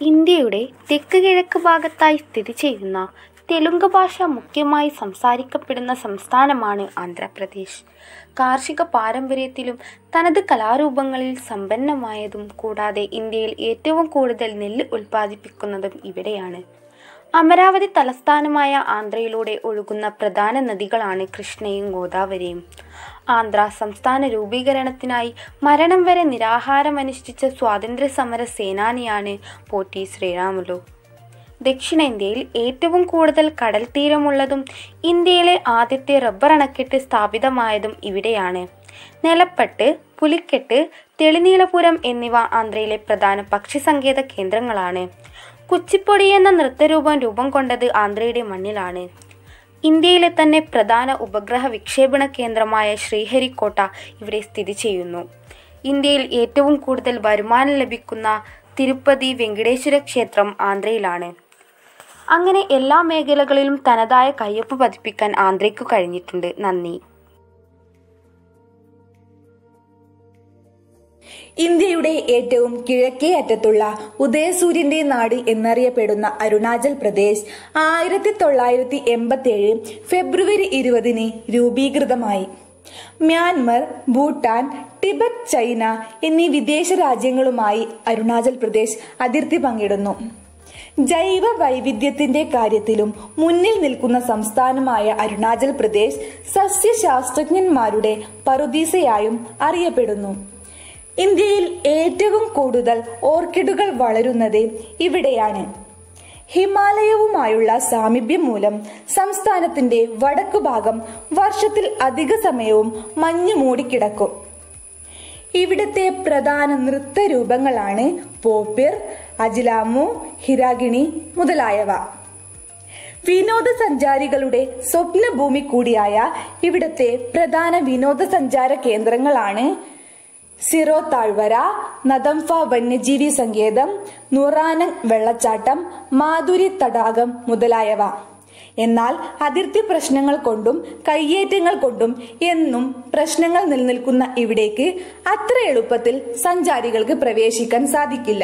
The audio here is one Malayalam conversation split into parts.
ഇന്ത്യയുടെ തെക്ക് കിഴക്ക് ഭാഗത്തായി സ്ഥിതി ചെയ്യുന്ന തെലുങ്ക് ഭാഷ മുഖ്യമായി സംസാരിക്കപ്പെടുന്ന സംസ്ഥാനമാണ് ആന്ധ്രാപ്രദേശ് കാർഷിക പാരമ്പര്യത്തിലും തനത് കലാരൂപങ്ങളിൽ സമ്പന്നമായതും കൂടാതെ ഇന്ത്യയിൽ ഏറ്റവും കൂടുതൽ നെല്ല് ഉൽപ്പാദിപ്പിക്കുന്നതും ഇവിടെയാണ് അമരാവതി തലസ്ഥാനമായ ആന്ധ്രയിലൂടെ ഒഴുകുന്ന പ്രധാന നദികളാണ് കൃഷ്ണയും ഗോദാവരിയും ആന്ധ്ര സംസ്ഥാന രൂപീകരണത്തിനായി മരണം വരെ നിരാഹാരമനുഷ്ഠിച്ച സ്വാതന്ത്ര്യ സമര സേനാനിയാണ് പോറ്റി ശ്രീരാമുലു ദക്ഷിണേന്ത്യയിൽ ഏറ്റവും കൂടുതൽ കടൽ തീരമുള്ളതും ഇന്ത്യയിലെ ആദ്യത്തെ റബ്ബർ അണക്കെട്ട് സ്ഥാപിതമായതും ഇവിടെയാണ് നെലപ്പട്ട് പുലിക്കെട്ട് തെളിനീലപുരം എന്നിവ ആന്ധ്രയിലെ പ്രധാന പക്ഷിസങ്കേത കേന്ദ്രങ്ങളാണ് കുച്ചിപ്പൊടി എന്ന നൃത്തരൂപം രൂപം കൊണ്ടത് ആന്ധ്രയുടെ മണ്ണിലാണ് ഇന്ത്യയിലെ തന്നെ പ്രധാന ഉപഗ്രഹ വിക്ഷേപണ കേന്ദ്രമായ ശ്രീഹരിക്കോട്ട ഇവിടെ സ്ഥിതി ചെയ്യുന്നു ഇന്ത്യയിൽ ഏറ്റവും കൂടുതൽ വരുമാനം ലഭിക്കുന്ന തിരുപ്പതി വെങ്കടേശ്വര ക്ഷേത്രം ആന്ധ്രയിലാണ് അങ്ങനെ എല്ലാ മേഖലകളിലും തനതായ കയ്യൊപ്പ് പതിപ്പിക്കാൻ ആന്ധ്രയ്ക്കു കഴിഞ്ഞിട്ടുണ്ട് നന്ദി ഇന്ത്യയുടെ ഏറ്റവും കിഴക്കേ അറ്റത്തുള്ള ഉദയസൂര്യന്റെ നാട് എന്നറിയപ്പെടുന്ന അരുണാചൽ പ്രദേശ് ആയിരത്തി തൊള്ളായിരത്തി എൺപത്തി ഏഴ് ഫെബ്രുവരി ഇരുപതിന് രൂപീകൃതമായി മ്യാൻമർ ഭൂട്ടാൻ ടിബറ്റ് ചൈന എന്നീ വിദേശ രാജ്യങ്ങളുമായി അരുണാചൽ പ്രദേശ് അതിർത്തി പങ്കിടുന്നു ജൈവ വൈവിധ്യത്തിന്റെ കാര്യത്തിലും മുന്നിൽ നിൽക്കുന്ന സംസ്ഥാനമായ അരുണാചൽ പ്രദേശ് സസ്യശാസ്ത്രജ്ഞന്മാരുടെ പറുദീസയായും അറിയപ്പെടുന്നു ഇന്ത്യയിൽ ഏറ്റവും കൂടുതൽ ഓർക്കിഡുകൾ വളരുന്നത് ഇവിടെയാണ് ഹിമാലയവുമായുള്ള സാമീപ്യം മൂലം സംസ്ഥാനത്തിന്റെ വടക്കു ഭാഗം വർഷത്തിൽ അധിക സമയവും മഞ്ഞു മൂടിക്കിടക്കും ഇവിടുത്തെ പ്രധാന നൃത്തരൂപങ്ങളാണ് പോപ്പിർ അജിലാമു ഹിരാഗിണി മുതലായവ വിനോദസഞ്ചാരികളുടെ സ്വപ്നഭൂമി കൂടിയായ ഇവിടുത്തെ പ്രധാന വിനോദസഞ്ചാര കേന്ദ്രങ്ങളാണ് സിറോ താഴ്വര നദംഫ വന്യജീവി സങ്കേതം നുറാനങ് വെള്ളച്ചാട്ടം മാധുരി തടാകം മുതലായവ എന്നാൽ അതിർത്തി പ്രശ്നങ്ങൾ കൊണ്ടും കയ്യേറ്റങ്ങൾ കൊണ്ടും എന്നും പ്രശ്നങ്ങൾ നിലനിൽക്കുന്ന ഇവിടേക്ക് അത്ര എളുപ്പത്തിൽ സഞ്ചാരികൾക്ക് പ്രവേശിക്കാൻ സാധിക്കില്ല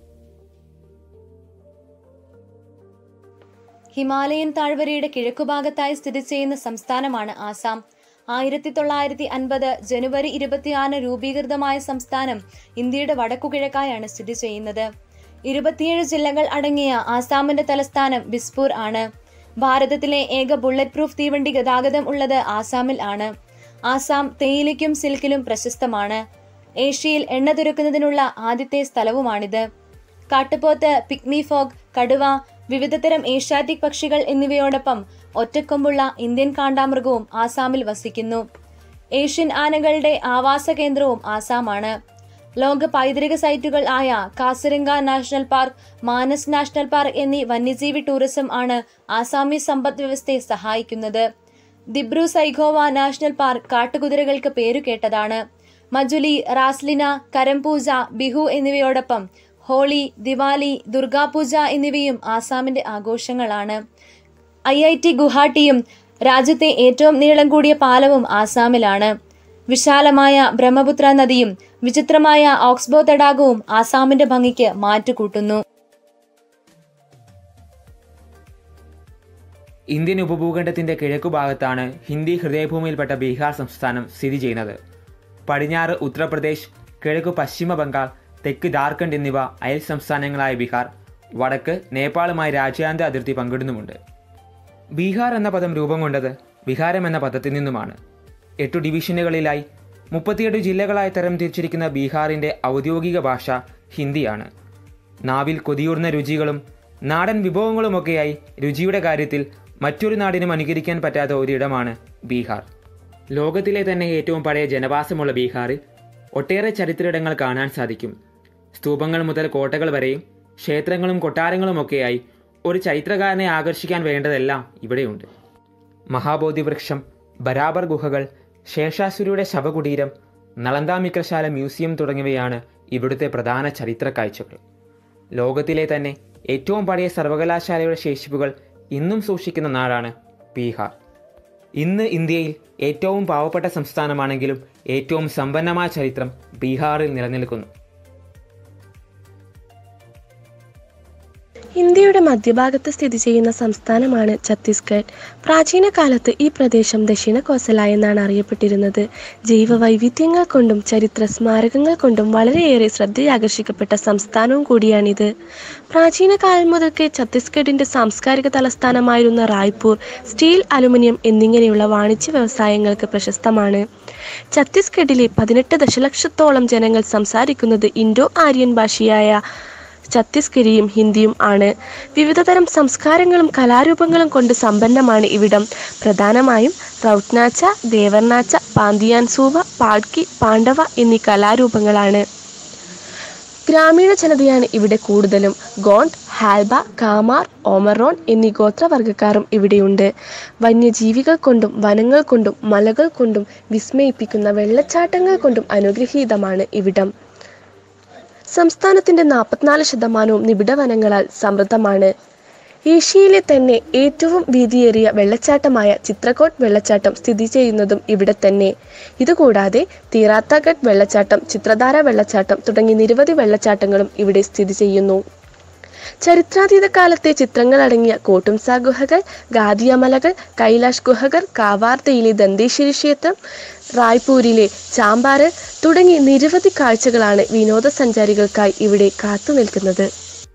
ഹിമാലയൻ താഴ്വരയുടെ കിഴക്കുഭാഗത്തായി സ്ഥിതി ചെയ്യുന്ന സംസ്ഥാനമാണ് ആസാം ആയിരത്തി തൊള്ളായിരത്തി അൻപത് ജനുവരി ഇരുപത്തിയാറിന് രൂപീകൃതമായ സംസ്ഥാനം ഇന്ത്യയുടെ വടക്കുകിഴക്കായാണ് സ്ഥിതി ചെയ്യുന്നത് ഇരുപത്തിയേഴ് ജില്ലകൾ അടങ്ങിയ ആസാമിന്റെ തലസ്ഥാനം ബിസ്പൂർ ആണ് ഭാരതത്തിലെ ഏക ബുള്ളറ്റ് പ്രൂഫ് തീവണ്ടി ഗതാഗതം ഉള്ളത് ആസാമിൽ ആണ് ആസാം തേയിലയ്ക്കും സിൽക്കിലും പ്രശസ്തമാണ് ഏഷ്യയിൽ എണ്ണ തുരക്കുന്നതിനുള്ള ആദ്യത്തെ സ്ഥലവുമാണിത് കാട്ടുപോത്ത് പിഗ്മി ഫോഗ് കടുവ വിവിധതരം ഏഷ്യാറ്റിക് പക്ഷികൾ എന്നിവയോടൊപ്പം ഒറ്റക്കൊമ്പുള്ള ഇന്ത്യൻ കാണ്ടാമൃഗവും ആസാമിൽ വസിക്കുന്നു ഏഷ്യൻ ആനകളുടെ ആവാസ കേന്ദ്രവും ആസാമാണ് ലോക പൈതൃക സൈറ്റുകൾ ആയ Kaziranga national park Manas national park എന്നീ വന്യജീവി ടൂറിസം ആണ് ആസാമി സമ്പദ് വ്യവസ്ഥയെ സഹായിക്കുന്നത് ദിബ്രു സൈഖോവ നാഷണൽ പാർക്ക് കാട്ടുകുതിരകൾക്ക് പേരുകേട്ടതാണ് മജുലി റാസ്ലിന കരംപൂജ ബിഹു എന്നിവയോടൊപ്പം ഹോളി ദിവാലി ദുർഗാപൂജ എന്നിവയും ആസാമിന്റെ ആഘോഷങ്ങളാണ് ഐ ഐ ടി ഗുവാഹട്ടിയും രാജ്യത്തെ ഏറ്റവും നീളം കൂടിയ പാലവും ആസാമിലാണ് വിശാലമായ ബ്രഹ്മപുത്ര നദിയും വിചിത്രമായ ഓക്സ്ബോ തടാകവും ആസാമിന്റെ ഭംഗിക്ക് മാറ്റുകൂട്ടുന്നു ഇന്ത്യൻ ഉപഭൂഖണ്ഡത്തിന്റെ കിഴക്കുഭാഗത്താണ് ഹിന്ദി ഹൃദയഭൂമിയിൽപ്പെട്ട ബീഹാർ സംസ്ഥാനം സ്ഥിതി ചെയ്യുന്നത് പടിഞ്ഞാറ് ഉത്തർപ്രദേശ് കിഴക്ക് പശ്ചിമ ബംഗാൾ തെക്ക് ജാർഖണ്ഡ് എന്നിവ അയൽ സംസ്ഥാനങ്ങളായ ബീഹാർ വടക്ക് നേപ്പാളുമായി രാജ്യാന്തര അതിർത്തി പങ്കിടുന്നുമുണ്ട് ബീഹാർ എന്ന പദം രൂപം കൊണ്ടത് വിഹാരം എന്ന പദത്തിൽ നിന്നുമാണ് എട്ടു ഡിവിഷനുകളിലായി മുപ്പത്തിയെട്ട് ജില്ലകളായി തരം തിരിച്ചിരിക്കുന്ന ബീഹാറിൻ്റെ ഔദ്യോഗിക ഭാഷ ഹിന്ദിയാണ് നാവിൽ കൊതിയൂർന്ന രുചികളും നാടൻ വിഭവങ്ങളുമൊക്കെയായി രുചിയുടെ കാര്യത്തിൽ മറ്റൊരു നാടിനും അനുകരിക്കാൻ പറ്റാത്ത ഒരിടമാണ് ബീഹാർ ലോകത്തിലെ തന്നെ ഏറ്റവും പഴയ ജനവാസമുള്ള ബീഹാറിൽ ഒട്ടേറെ ചരിത്രയിടങ്ങൾ കാണാൻ സാധിക്കും സ്തൂപങ്ങൾ മുതൽ കോട്ടകൾ വരെയും ക്ഷേത്രങ്ങളും കൊട്ടാരങ്ങളുമൊക്കെയായി ഒരു ചൈത്രകാരനെ ആകർഷിക്കാൻ വേണ്ടതെല്ലാം ഇവിടെയുണ്ട് മഹാബോധി വൃക്ഷം ബരാബർ ഗുഹകൾ ശേഷാസുരിയുടെ ശവകുടീരം നളന്ദ മിത്രശാല മ്യൂസിയം തുടങ്ങിയവയാണ് ഇവിടുത്തെ പ്രധാന ചരിത്ര കാഴ്ചകൾ ലോകത്തിലെ തന്നെ ഏറ്റവും പഴയ സർവകലാശാലയുടെ ശേഷിപ്പുകൾ ഇന്നും സൂക്ഷിക്കുന്ന നാടാണ് ബീഹാർ ഇന്ന് ഇന്ത്യയിൽ ഏറ്റവും പാവപ്പെട്ട സംസ്ഥാനമാണെങ്കിലും ഏറ്റവും സമ്പന്നമായ ചരിത്രം ബീഹാറിൽ നിലനിൽക്കുന്നു ഇന്ത്യയുടെ മധ്യഭാഗത്ത് സ്ഥിതി ചെയ്യുന്ന സംസ്ഥാനമാണ് ഛത്തീസ്ഗഡ് പ്രാചീന കാലത്ത് ഈ പ്രദേശം ദക്ഷിണ കോസല എന്നാണ് അറിയപ്പെട്ടിരുന്നത് ജൈവ വൈവിധ്യങ്ങൾ കൊണ്ടും ചരിത്ര സ്മാരകങ്ങൾ കൊണ്ടും വളരെയേറെ ശ്രദ്ധയാകർഷിക്കപ്പെട്ട സംസ്ഥാനവും കൂടിയാണിത് പ്രാചീന കാലം മുതൽക്കേ ഛത്തീസ്ഗഡിന്റെ സാംസ്കാരിക തലസ്ഥാനമായിരുന്ന റായ്പൂർ സ്റ്റീൽ അലുമിനിയം എന്നിങ്ങനെയുള്ള വാണിജ്യ വ്യവസായങ്ങൾക്ക് പ്രശസ്തമാണ് ഛത്തീസ്ഗഡിലെ പതിനെട്ട് ദശലക്ഷത്തോളം ജനങ്ങൾ സംസാരിക്കുന്നത് ഇൻഡോ ആര്യൻ ഭാഷയായ ഛത്തീസ്ഗരിയും ഹിന്ദിയും ആണ് വിവിധതരം സംസ്കാരങ്ങളും കലാരൂപങ്ങളും കൊണ്ട് സമ്പന്നമാണ് ഇവിടം പ്രധാനമായും റൗട്ട്നാച്ച ദേവർനാച്ച പാന്തിയാൻ സൂവ പാഡ്കി പാണ്ഡവ എന്നീ കലാരൂപങ്ങളാണ് ഗ്രാമീണ ജനതയാണ് ഇവിടെ കൂടുതലും ഗോണ്ട് ഹാൽബ കാമാർ ഓമറോൺ എന്നീ ഗോത്രവർഗക്കാരും ഇവിടെയുണ്ട് വന്യജീവികൾ കൊണ്ടും വനങ്ങൾ കൊണ്ടും മലകൾ കൊണ്ടും വിസ്മയിപ്പിക്കുന്ന വെള്ളച്ചാട്ടങ്ങൾ കൊണ്ടും അനുഗ്രഹീതമാണ് ഇവിടം സംസ്ഥാനത്തിന്റെ നാൽപ്പത്തിനാല് ശതമാനവും നിബിഡ വനങ്ങളാൽ സമൃദ്ധമാണ് ഏഷ്യയിലെ തന്നെ ഏറ്റവും വീതിയേറിയ വെള്ളച്ചാട്ടമായ ചിത്രകോട്ട് വെള്ളച്ചാട്ടം സ്ഥിതി ചെയ്യുന്നതും ഇവിടെ തന്നെ ഇതുകൂടാതെ തീറാത്തഗഡ് വെള്ളച്ചാട്ടം ചിത്രധാര വെള്ളച്ചാട്ടം തുടങ്ങി നിരവധി വെള്ളച്ചാട്ടങ്ങളും ഇവിടെ സ്ഥിതി ചെയ്യുന്നു ചരിത്രാതീത കാലത്തെ ചിത്രങ്ങളടങ്ങിയ കോട്ടുംസ ഗുഹകൾ ഗാദിയമലകൾ കൈലാഷ് ഗുഹകൾ കാവാർത്തയിലെ ദന്തേശ്വരി ക്ഷേത്രം റായ്പൂരിലെ ചാമ്പാറ് തുടങ്ങി നിരവധി കാഴ്ചകളാണ് വിനോദസഞ്ചാരികൾക്കായി ഇവിടെ കാത്തു നിൽക്കുന്നത്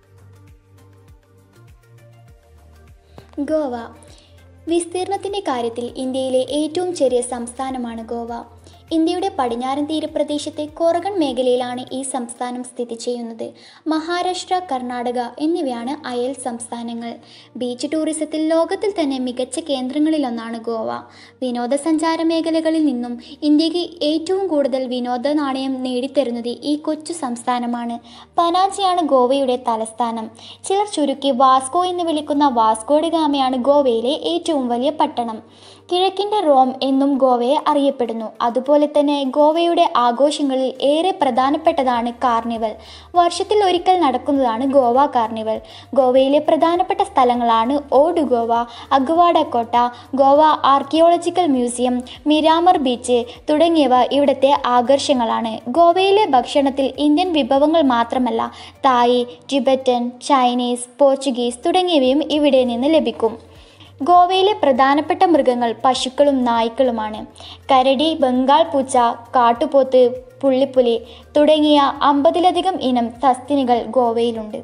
ഗോവ വിസ്തീർണത്തിൻ്റെ കാര്യത്തിൽ ഇന്ത്യയിലെ ഏറ്റവും ചെറിയ സംസ്ഥാനമാണ് ഗോവ ഇന്ത്യയുടെ പടിഞ്ഞാറൻ തീരപ്രദേശത്തെ കോറഗൺ മേഖലയിലാണ് ഈ സംസ്ഥാനം സ്ഥിതി ചെയ്യുന്നത് മഹാരാഷ്ട്ര കർണാടക എന്നിവയാണ് അയൽ സംസ്ഥാനങ്ങൾ ബീച്ച് ടൂറിസത്തിൽ ലോകത്തിൽ തന്നെ മികച്ച കേന്ദ്രങ്ങളിലൊന്നാണ് ഗോവ വിനോദസഞ്ചാര മേഖലകളിൽ നിന്നും ഇന്ത്യക്ക് ഏറ്റവും കൂടുതൽ വിനോദ നാണയം നേടിത്തരുന്നത് ഈ കൊച്ചു സംസ്ഥാനമാണ് പനാജിയാണ് ഗോവയുടെ തലസ്ഥാനം ചിലർ ചുരുക്കി വാസ്കോ എന്ന് വിളിക്കുന്ന വാസ്കോഡി ഗാമയാണ് ഗോവയിലെ ഏറ്റവും വലിയ പട്ടണം കിഴക്കിൻ്റെ റോം എന്നും ഗോവയെ അറിയപ്പെടുന്നു അതുപോലെ തന്നെ ഗോവയുടെ ആഘോഷങ്ങളിൽ ഏറെ പ്രധാനപ്പെട്ടതാണ് കാർണിവൽ വർഷത്തിൽ ഒരിക്കൽ നടക്കുന്നതാണ് ഗോവ കാർണിവൽ ഗോവയിലെ പ്രധാനപ്പെട്ട സ്ഥലങ്ങളാണ് ഓഡ് ഗോവ അഗ്വാഡ കോട്ട Goa archaeological museum Miramar beach തുടങ്ങിയവ ഇവിടുത്തെ ആകർഷങ്ങളാണ് ഗോവയിലെ ഭക്ഷണത്തിൽ ഇന്ത്യൻ വിഭവങ്ങൾ മാത്രമല്ല തായ് ടിബറ്റൻ ചൈനീസ് പോർച്ചുഗീസ് തുടങ്ങിയവയും ഇവിടെ നിന്ന് ലഭിക്കും ഗോവയിലെ പ്രധാനപ്പെട്ട മൃഗങ്ങൾ പശുക്കളും നായ്ക്കളുമാണ് കരടി ബംഗാൾ പൂച്ച കാട്ടുപോത്ത് പുള്ളിപ്പുലി തുടങ്ങിയ അമ്പതിലധികം ഇനം സസ്തിനികൾ ഗോവയിലുണ്ട്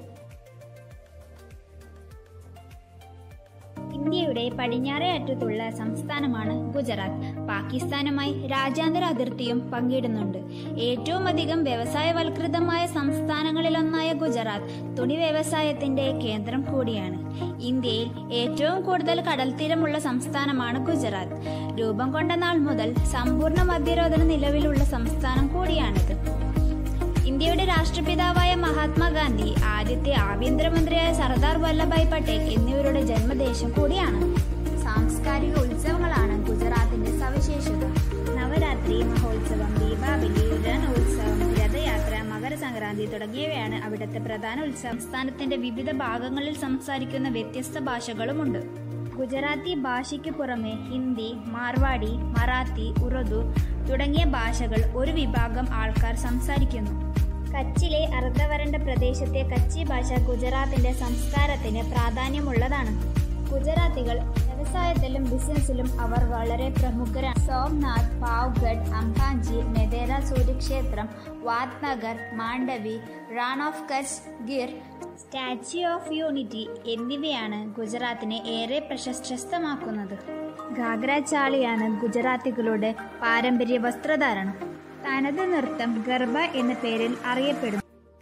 ഇന്ത്യയുടെ പടിഞ്ഞാറേ അറ്റത്തുള്ള സംസ്ഥാനമാണ് ഗുജറാത്ത് പാകിസ്ഥാനുമായി രാജ്യാന്തര അതിർത്തിയും പങ്കിടുന്നുണ്ട് ഏറ്റവും അധികം വ്യവസായവൽകൃതമായ സംസ്ഥാനങ്ങളിലൊന്നായ ഗുജറാത്ത് തുണി വ്യവസായത്തിന്റെ കേന്ദ്രം കൂടിയാണ് ഇന്ത്യയിൽ ഏറ്റവും കൂടുതൽ കടൽത്തീരമുള്ള സംസ്ഥാനമാണ് ഗുജറാത്ത് രൂപം കൊണ്ട നാൾ മുതൽ സമ്പൂർണ്ണ മദ്യരോധന നിലവിലുള്ള സംസ്ഥാനം കൂടിയാണിത് ഇന്ത്യയുടെ രാഷ്ട്രപിതാവായ മഹാത്മാഗാന്ധി ആദ്യത്തെ ആഭ്യന്തരമന്ത്രിയായ സർദാർ വല്ലഭായ് പട്ടേൽ എന്നിവരുടെ ജന്മദേശം കൂടിയാണ് സാംസ്കാരിക ഉത്സവങ്ങളാണ് ഗുജറാത്തിന്റെ സവിശേഷത നവരാത്രി മഹോത്സവം ദീപാവലി രണോത്സവം രഥയാത്ര മകരസംക്രാന്തി തുടങ്ങിയവയാണ് അവിടുത്തെ പ്രധാന ഉത്സവം സംസ്ഥാനത്തിന്റെ വിവിധ ഭാഗങ്ങളിൽ സംസാരിക്കുന്ന വ്യത്യസ്ത ഭാഷകളുമുണ്ട് ഗുജറാത്തി ഭാഷയ്ക്ക് പുറമെ ഹിന്ദി മാർവാടി മറാത്തി ഉറുദു തുടങ്ങിയ ഭാഷകൾ ഒരു വിഭാഗം ആൾക്കാർ സംസാരിക്കുന്നു കച്ചിലെ അർദ്ധവരണ്ട പ്രദേശത്തെ കച്ചി ഭാഷ ഗുജറാത്തിന്റെ സംസ്കാരത്തിന് പ്രാധാന്യമുള്ളതാണ് ഗുജറാത്തികൾ വ്യവസായത്തിലും ബിസിനസ്സിലും അവർ വളരെ പ്രമുഖരാണ് സോംനാഥ് പാവ്ഗഡ് അംബാഞ്ചി നെതേര സൂര്യക്ഷേത്രം Vadnagar Mandvi Rann of Kutch Gir statue of unity എന്നിവയാണ് ഗുജറാത്തിനെ ഏറെ പ്രശസ്തമാക്കുന്നത് ഗാഗ്ര ചാളിയാണ് ഗുജറാത്തികളുടെ പാരമ്പര്യ വസ്ത്രധാരണം തനത് നൃത്തം ഗർഭ എന്ന പേരിൽ അറിയപ്പെടുന്നു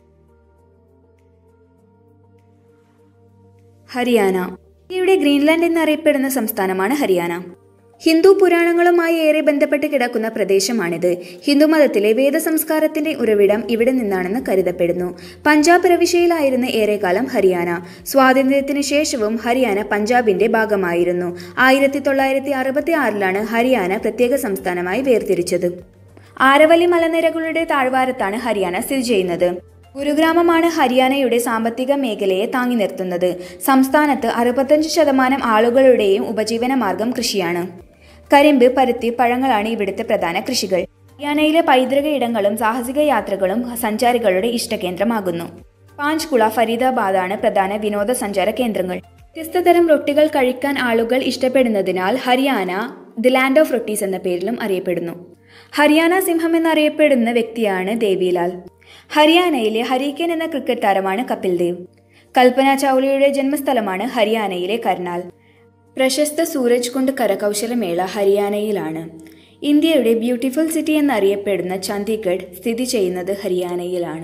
ഹരിയാന ഇന്ത്യയുടെ ഗ്രീൻലാൻഡ് എന്നറിയപ്പെടുന്ന സംസ്ഥാനമാണ് ഹരിയാന ഹിന്ദു പുരാണങ്ങളുമായി ഏറെ ബന്ധപ്പെട്ട് കിടക്കുന്ന പ്രദേശമാണിത് ഹിന്ദുമതത്തിലെ വേദസംസ്കാരത്തിന്റെ ഉറവിടം ഇവിടെ നിന്നാണെന്ന് കരുതപ്പെടുന്നു പഞ്ചാബ് പ്രവിശ്യയിലായിരുന്നു ഏറെക്കാലം ഹരിയാന സ്വാതന്ത്ര്യത്തിന് ശേഷവും ഹരിയാന പഞ്ചാബിന്റെ ഭാഗമായിരുന്നു ആയിരത്തി തൊള്ളായിരത്തി അറുപത്തി ആറിലാണ് ഹരിയാന പ്രത്യേക സംസ്ഥാനമായി വേർതിരിച്ചത് ആരവലി മലനിരകളുടെ താഴ്വാരത്താണ് ഹരിയാന സ്ഥിതി ചെയ്യുന്നത് ഗുരുഗ്രാമമാണ് ഹരിയാനയുടെ സാമ്പത്തിക മേഖലയെ താങ്ങി നിർത്തുന്നത് സംസ്ഥാനത്ത് അറുപത്തഞ്ച് ശതമാനം ആളുകളുടെയും ഉപജീവന മാർഗം കൃഷിയാണ് കരിമ്പ് പരുത്തി പഴങ്ങളാണ് ഇവിടുത്തെ പ്രധാന കൃഷികൾ ഹരിയാനയിലെ പൈതൃക ഇടങ്ങളും സാഹസിക യാത്രകളും സഞ്ചാരികളുടെ ഇഷ്ടകേന്ദ്രമാകുന്നു പാഞ്ച്കുള ഫരീദാബാദാണ് പ്രധാന വിനോദസഞ്ചാര കേന്ദ്രങ്ങൾ വ്യത്യസ്ത തരം റൊട്ടികൾ കഴിക്കാൻ ആളുകൾ ഇഷ്ടപ്പെടുന്നതിനാൽ Haryana the land of rotis എന്ന പേരിലും അറിയപ്പെടുന്നു ഹരിയാന സിംഹം എന്നറിയപ്പെടുന്ന വ്യക്തിയാണ് ദേവിലാൽ ഹരിയാനയിലെ ഹരിക്കൻ എന്ന ക്രിക്കറ്റ് താരമാണ് കപിൽ ദേവ് കൽപ്പന ചൗളയുടെ ജന്മസ്ഥലമാണ് ഹരിയാനയിലെ കർണാൽ പ്രശസ്ത സൂരജ് കുണ്ട് കരകൗശലമേള ഹരിയാനയിലാണ് ഇന്ത്യയുടെ ബ്യൂട്ടിഫുൾ സിറ്റി എന്നറിയപ്പെടുന്ന ചണ്ഡീഗഡ് സ്ഥിതി ചെയ്യുന്നത് ഹരിയാനയിലാണ്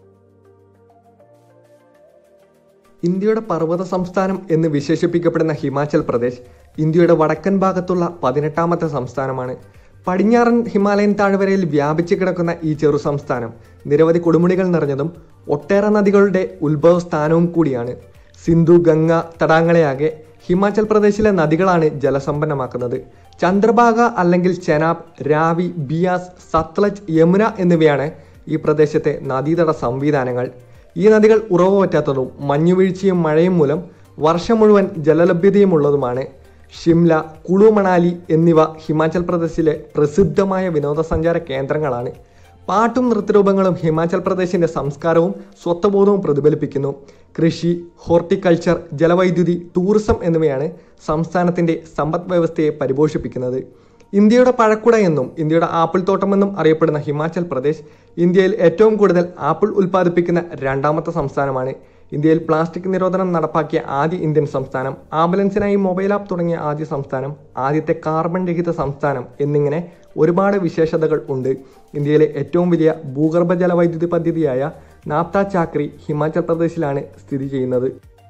ഇന്ത്യയുടെ പർവ്വത സംസ്ഥാനം എന്ന് വിശേഷിപ്പിക്കപ്പെടുന്ന ഹിമാചൽ പ്രദേശ് ഇന്ത്യയുടെ വടക്കൻ ഭാഗത്തുള്ള പതിനെട്ടാമത്തെ സംസ്ഥാനമാണ് പടിഞ്ഞാറൻ ഹിമാലയൻ താഴ്വരയിൽ വ്യാപിച്ചു കിടക്കുന്ന ഈ ചെറു സംസ്ഥാനം നിരവധി കൊടുമുടികൾ നിറഞ്ഞതും ഒട്ടേറെ നദികളുടെ ഉത്ഭവ സ്ഥാനവും കൂടിയാണ് സിന്ധു ഗംഗ തടാകങ്ങളെയാകെ ഹിമാചൽ പ്രദേശിലെ നദികളാണ് ജലസമ്പന്നമാക്കുന്നത് ചന്ദ്രഭാഗ അല്ലെങ്കിൽ ചെനാബ് രാവി ബിയാസ് സത്ലജ് യമുന എന്നിവയാണ് ഈ പ്രദേശത്തെ നദീതട സംവിധാനങ്ങൾ ഈ നദികൾ ഉറവ പറ്റാത്തതും മഞ്ഞുവീഴ്ചയും മഴയും മൂലം വർഷം മുഴുവൻ ജലലഭ്യതയുമുള്ളതുമാണ് ഷിംല കുളു മണാലി എന്നിവ ഹിമാചൽ പ്രദേശിലെ പ്രസിദ്ധമായ വിനോദസഞ്ചാര കേന്ദ്രങ്ങളാണ് പാട്ടും നൃത്തരൂപങ്ങളും ഹിമാചൽ പ്രദേശിന്റെ സംസ്കാരവും സ്വത്വബോധവും പ്രതിഫലിപ്പിക്കുന്നു കൃഷി ഹോർട്ടിക്കൾച്ചർ ജലവൈദ്യുതി ടൂറിസം എന്നിവയാണ് സംസ്ഥാനത്തിന്റെ സമ്പദ് വ്യവസ്ഥയെ പരിപോഷിപ്പിക്കുന്നത് ഇന്ത്യയുടെ പഴക്കുട എന്നും ഇന്ത്യയുടെ ആപ്പിൾ തോട്ടമെന്നും അറിയപ്പെടുന്ന ഹിമാചൽ പ്രദേശ് ഇന്ത്യയിൽ ഏറ്റവും കൂടുതൽ ആപ്പിൾ ഉൽപ്പാദിപ്പിക്കുന്ന രണ്ടാമത്തെ സംസ്ഥാനമാണ് ഇന്ത്യയിൽ പ്ലാസ്റ്റിക് നിരോധനം നടപ്പാക്കിയ ആദ്യ ഇന്ത്യൻ സംസ്ഥാനം ആംബുലൻസിനായി മൊബൈൽ ആപ്പ് തുടങ്ങിയ ആദ്യ സംസ്ഥാനം ആദ്യത്തെ കാർബൺ രഹിത സംസ്ഥാനം എന്നിങ്ങനെ ഒരുപാട് വിശേഷതകൾ ഉണ്ട് ഇന്ത്യയിലെ ഏറ്റവും വലിയ ഭൂഗർഭ ജലവൈദ്യുതി പദ്ധതിയായ നാപ്ത ചാക്രി ഹിമാചൽ പ്രദേശിലാണ് സ്ഥിതി ചെയ്യുന്നത്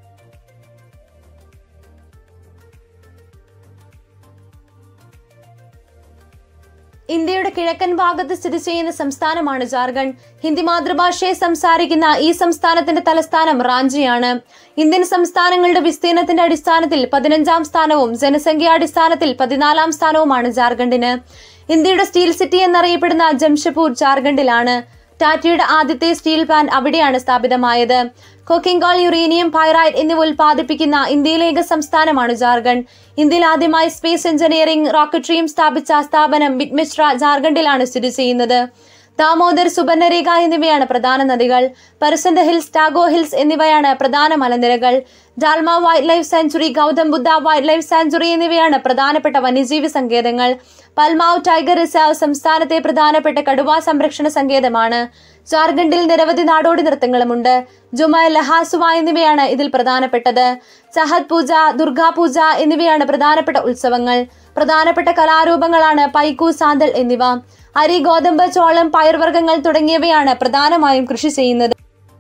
ഇന്ത്യയുടെ കിഴക്കൻ ഭാഗത്ത് സ്ഥിതി ചെയ്യുന്ന സംസ്ഥാനമാണ് ജാർഖണ്ഡ് ഹിന്ദി മാതൃഭാഷയെ സംസാരിക്കുന്ന ഈ സംസ്ഥാനത്തിന്റെ തലസ്ഥാനം റാഞ്ചിയാണ് ഇന്ത്യൻ സംസ്ഥാനങ്ങളുടെ വിസ്തീർണത്തിന്റെ അടിസ്ഥാനത്തിൽ പതിനഞ്ചാം സ്ഥാനവും ജനസംഖ്യാടിസ്ഥാനത്തിൽ പതിനാലാം സ്ഥാനവുമാണ് ജാർഖണ്ഡിന് ഇന്ത്യയുടെ സ്റ്റീൽ സിറ്റി എന്നറിയപ്പെടുന്ന ജംഷഡ്പൂർ ജാർഖണ്ഡിലാണ് ടാറ്റയുടെ ആദ്യത്തെ സ്റ്റീൽ പ്ലാന്റ് അവിടെയാണ് സ്ഥാപിതമായത് കൊക്കിംഗോൾ യുറേനിയം പൈറൈറ്റ് എന്നിവ ഉൽപ്പാദിപ്പിക്കുന്ന ഇന്ത്യയിലെ ഏക സംസ്ഥാനമാണ് ജാർഖണ്ഡ് ഇന്ത്യയിൽ ആദ്യമായി സ്പേസ് എഞ്ചിനീയറിംഗ് റോക്കറ്ററിയും സ്ഥാപിച്ച സ്ഥാപനം ബിറ്റ്മിശ്ര ജാർഖണ്ഡിലാണ് സ്ഥിതി ചെയ്യുന്നത് ദാമോദർ സുബർണരേഖ എന്നിവയാണ് പ്രധാന നദികൾ പരസന്റെ ഹിൽസ് ടാഗോ ഹിൽസ് എന്നിവയാണ് പ്രധാന മലനിരകൾ Dalma wildlife sanctuary Gautam Buddha wildlife sanctuary എന്നിവയാണ് പ്രധാനപ്പെട്ട വന്യജീവി സങ്കേതങ്ങൾ പൽമാവ് ടൈഗർ റിസർവ് സംസ്ഥാനത്തെ പ്രധാനപ്പെട്ട കടുവ സംരക്ഷണ സങ്കേതമാണ് ജാർഖണ്ഡിൽ നിരവധി നാടോടി നൃത്തങ്ങളുമുണ്ട് ജുമ ലഹാസുവ എന്നിവയാണ് ഇതിൽ പ്രധാനപ്പെട്ടത് ചഹത് പൂജ ദുർഗാ പൂജ എന്നിവയാണ് പ്രധാനപ്പെട്ട ഉത്സവങ്ങൾ പ്രധാനപ്പെട്ട കലാരൂപങ്ങളാണ് പൈക്കു സാന്തൽ എന്നിവ അരി ഗോതമ്പ് ചോളം പയർവർഗ്ഗങ്ങൾ തുടങ്ങിയവയാണ് പ്രധാനമായും കൃഷി ചെയ്യുന്നത്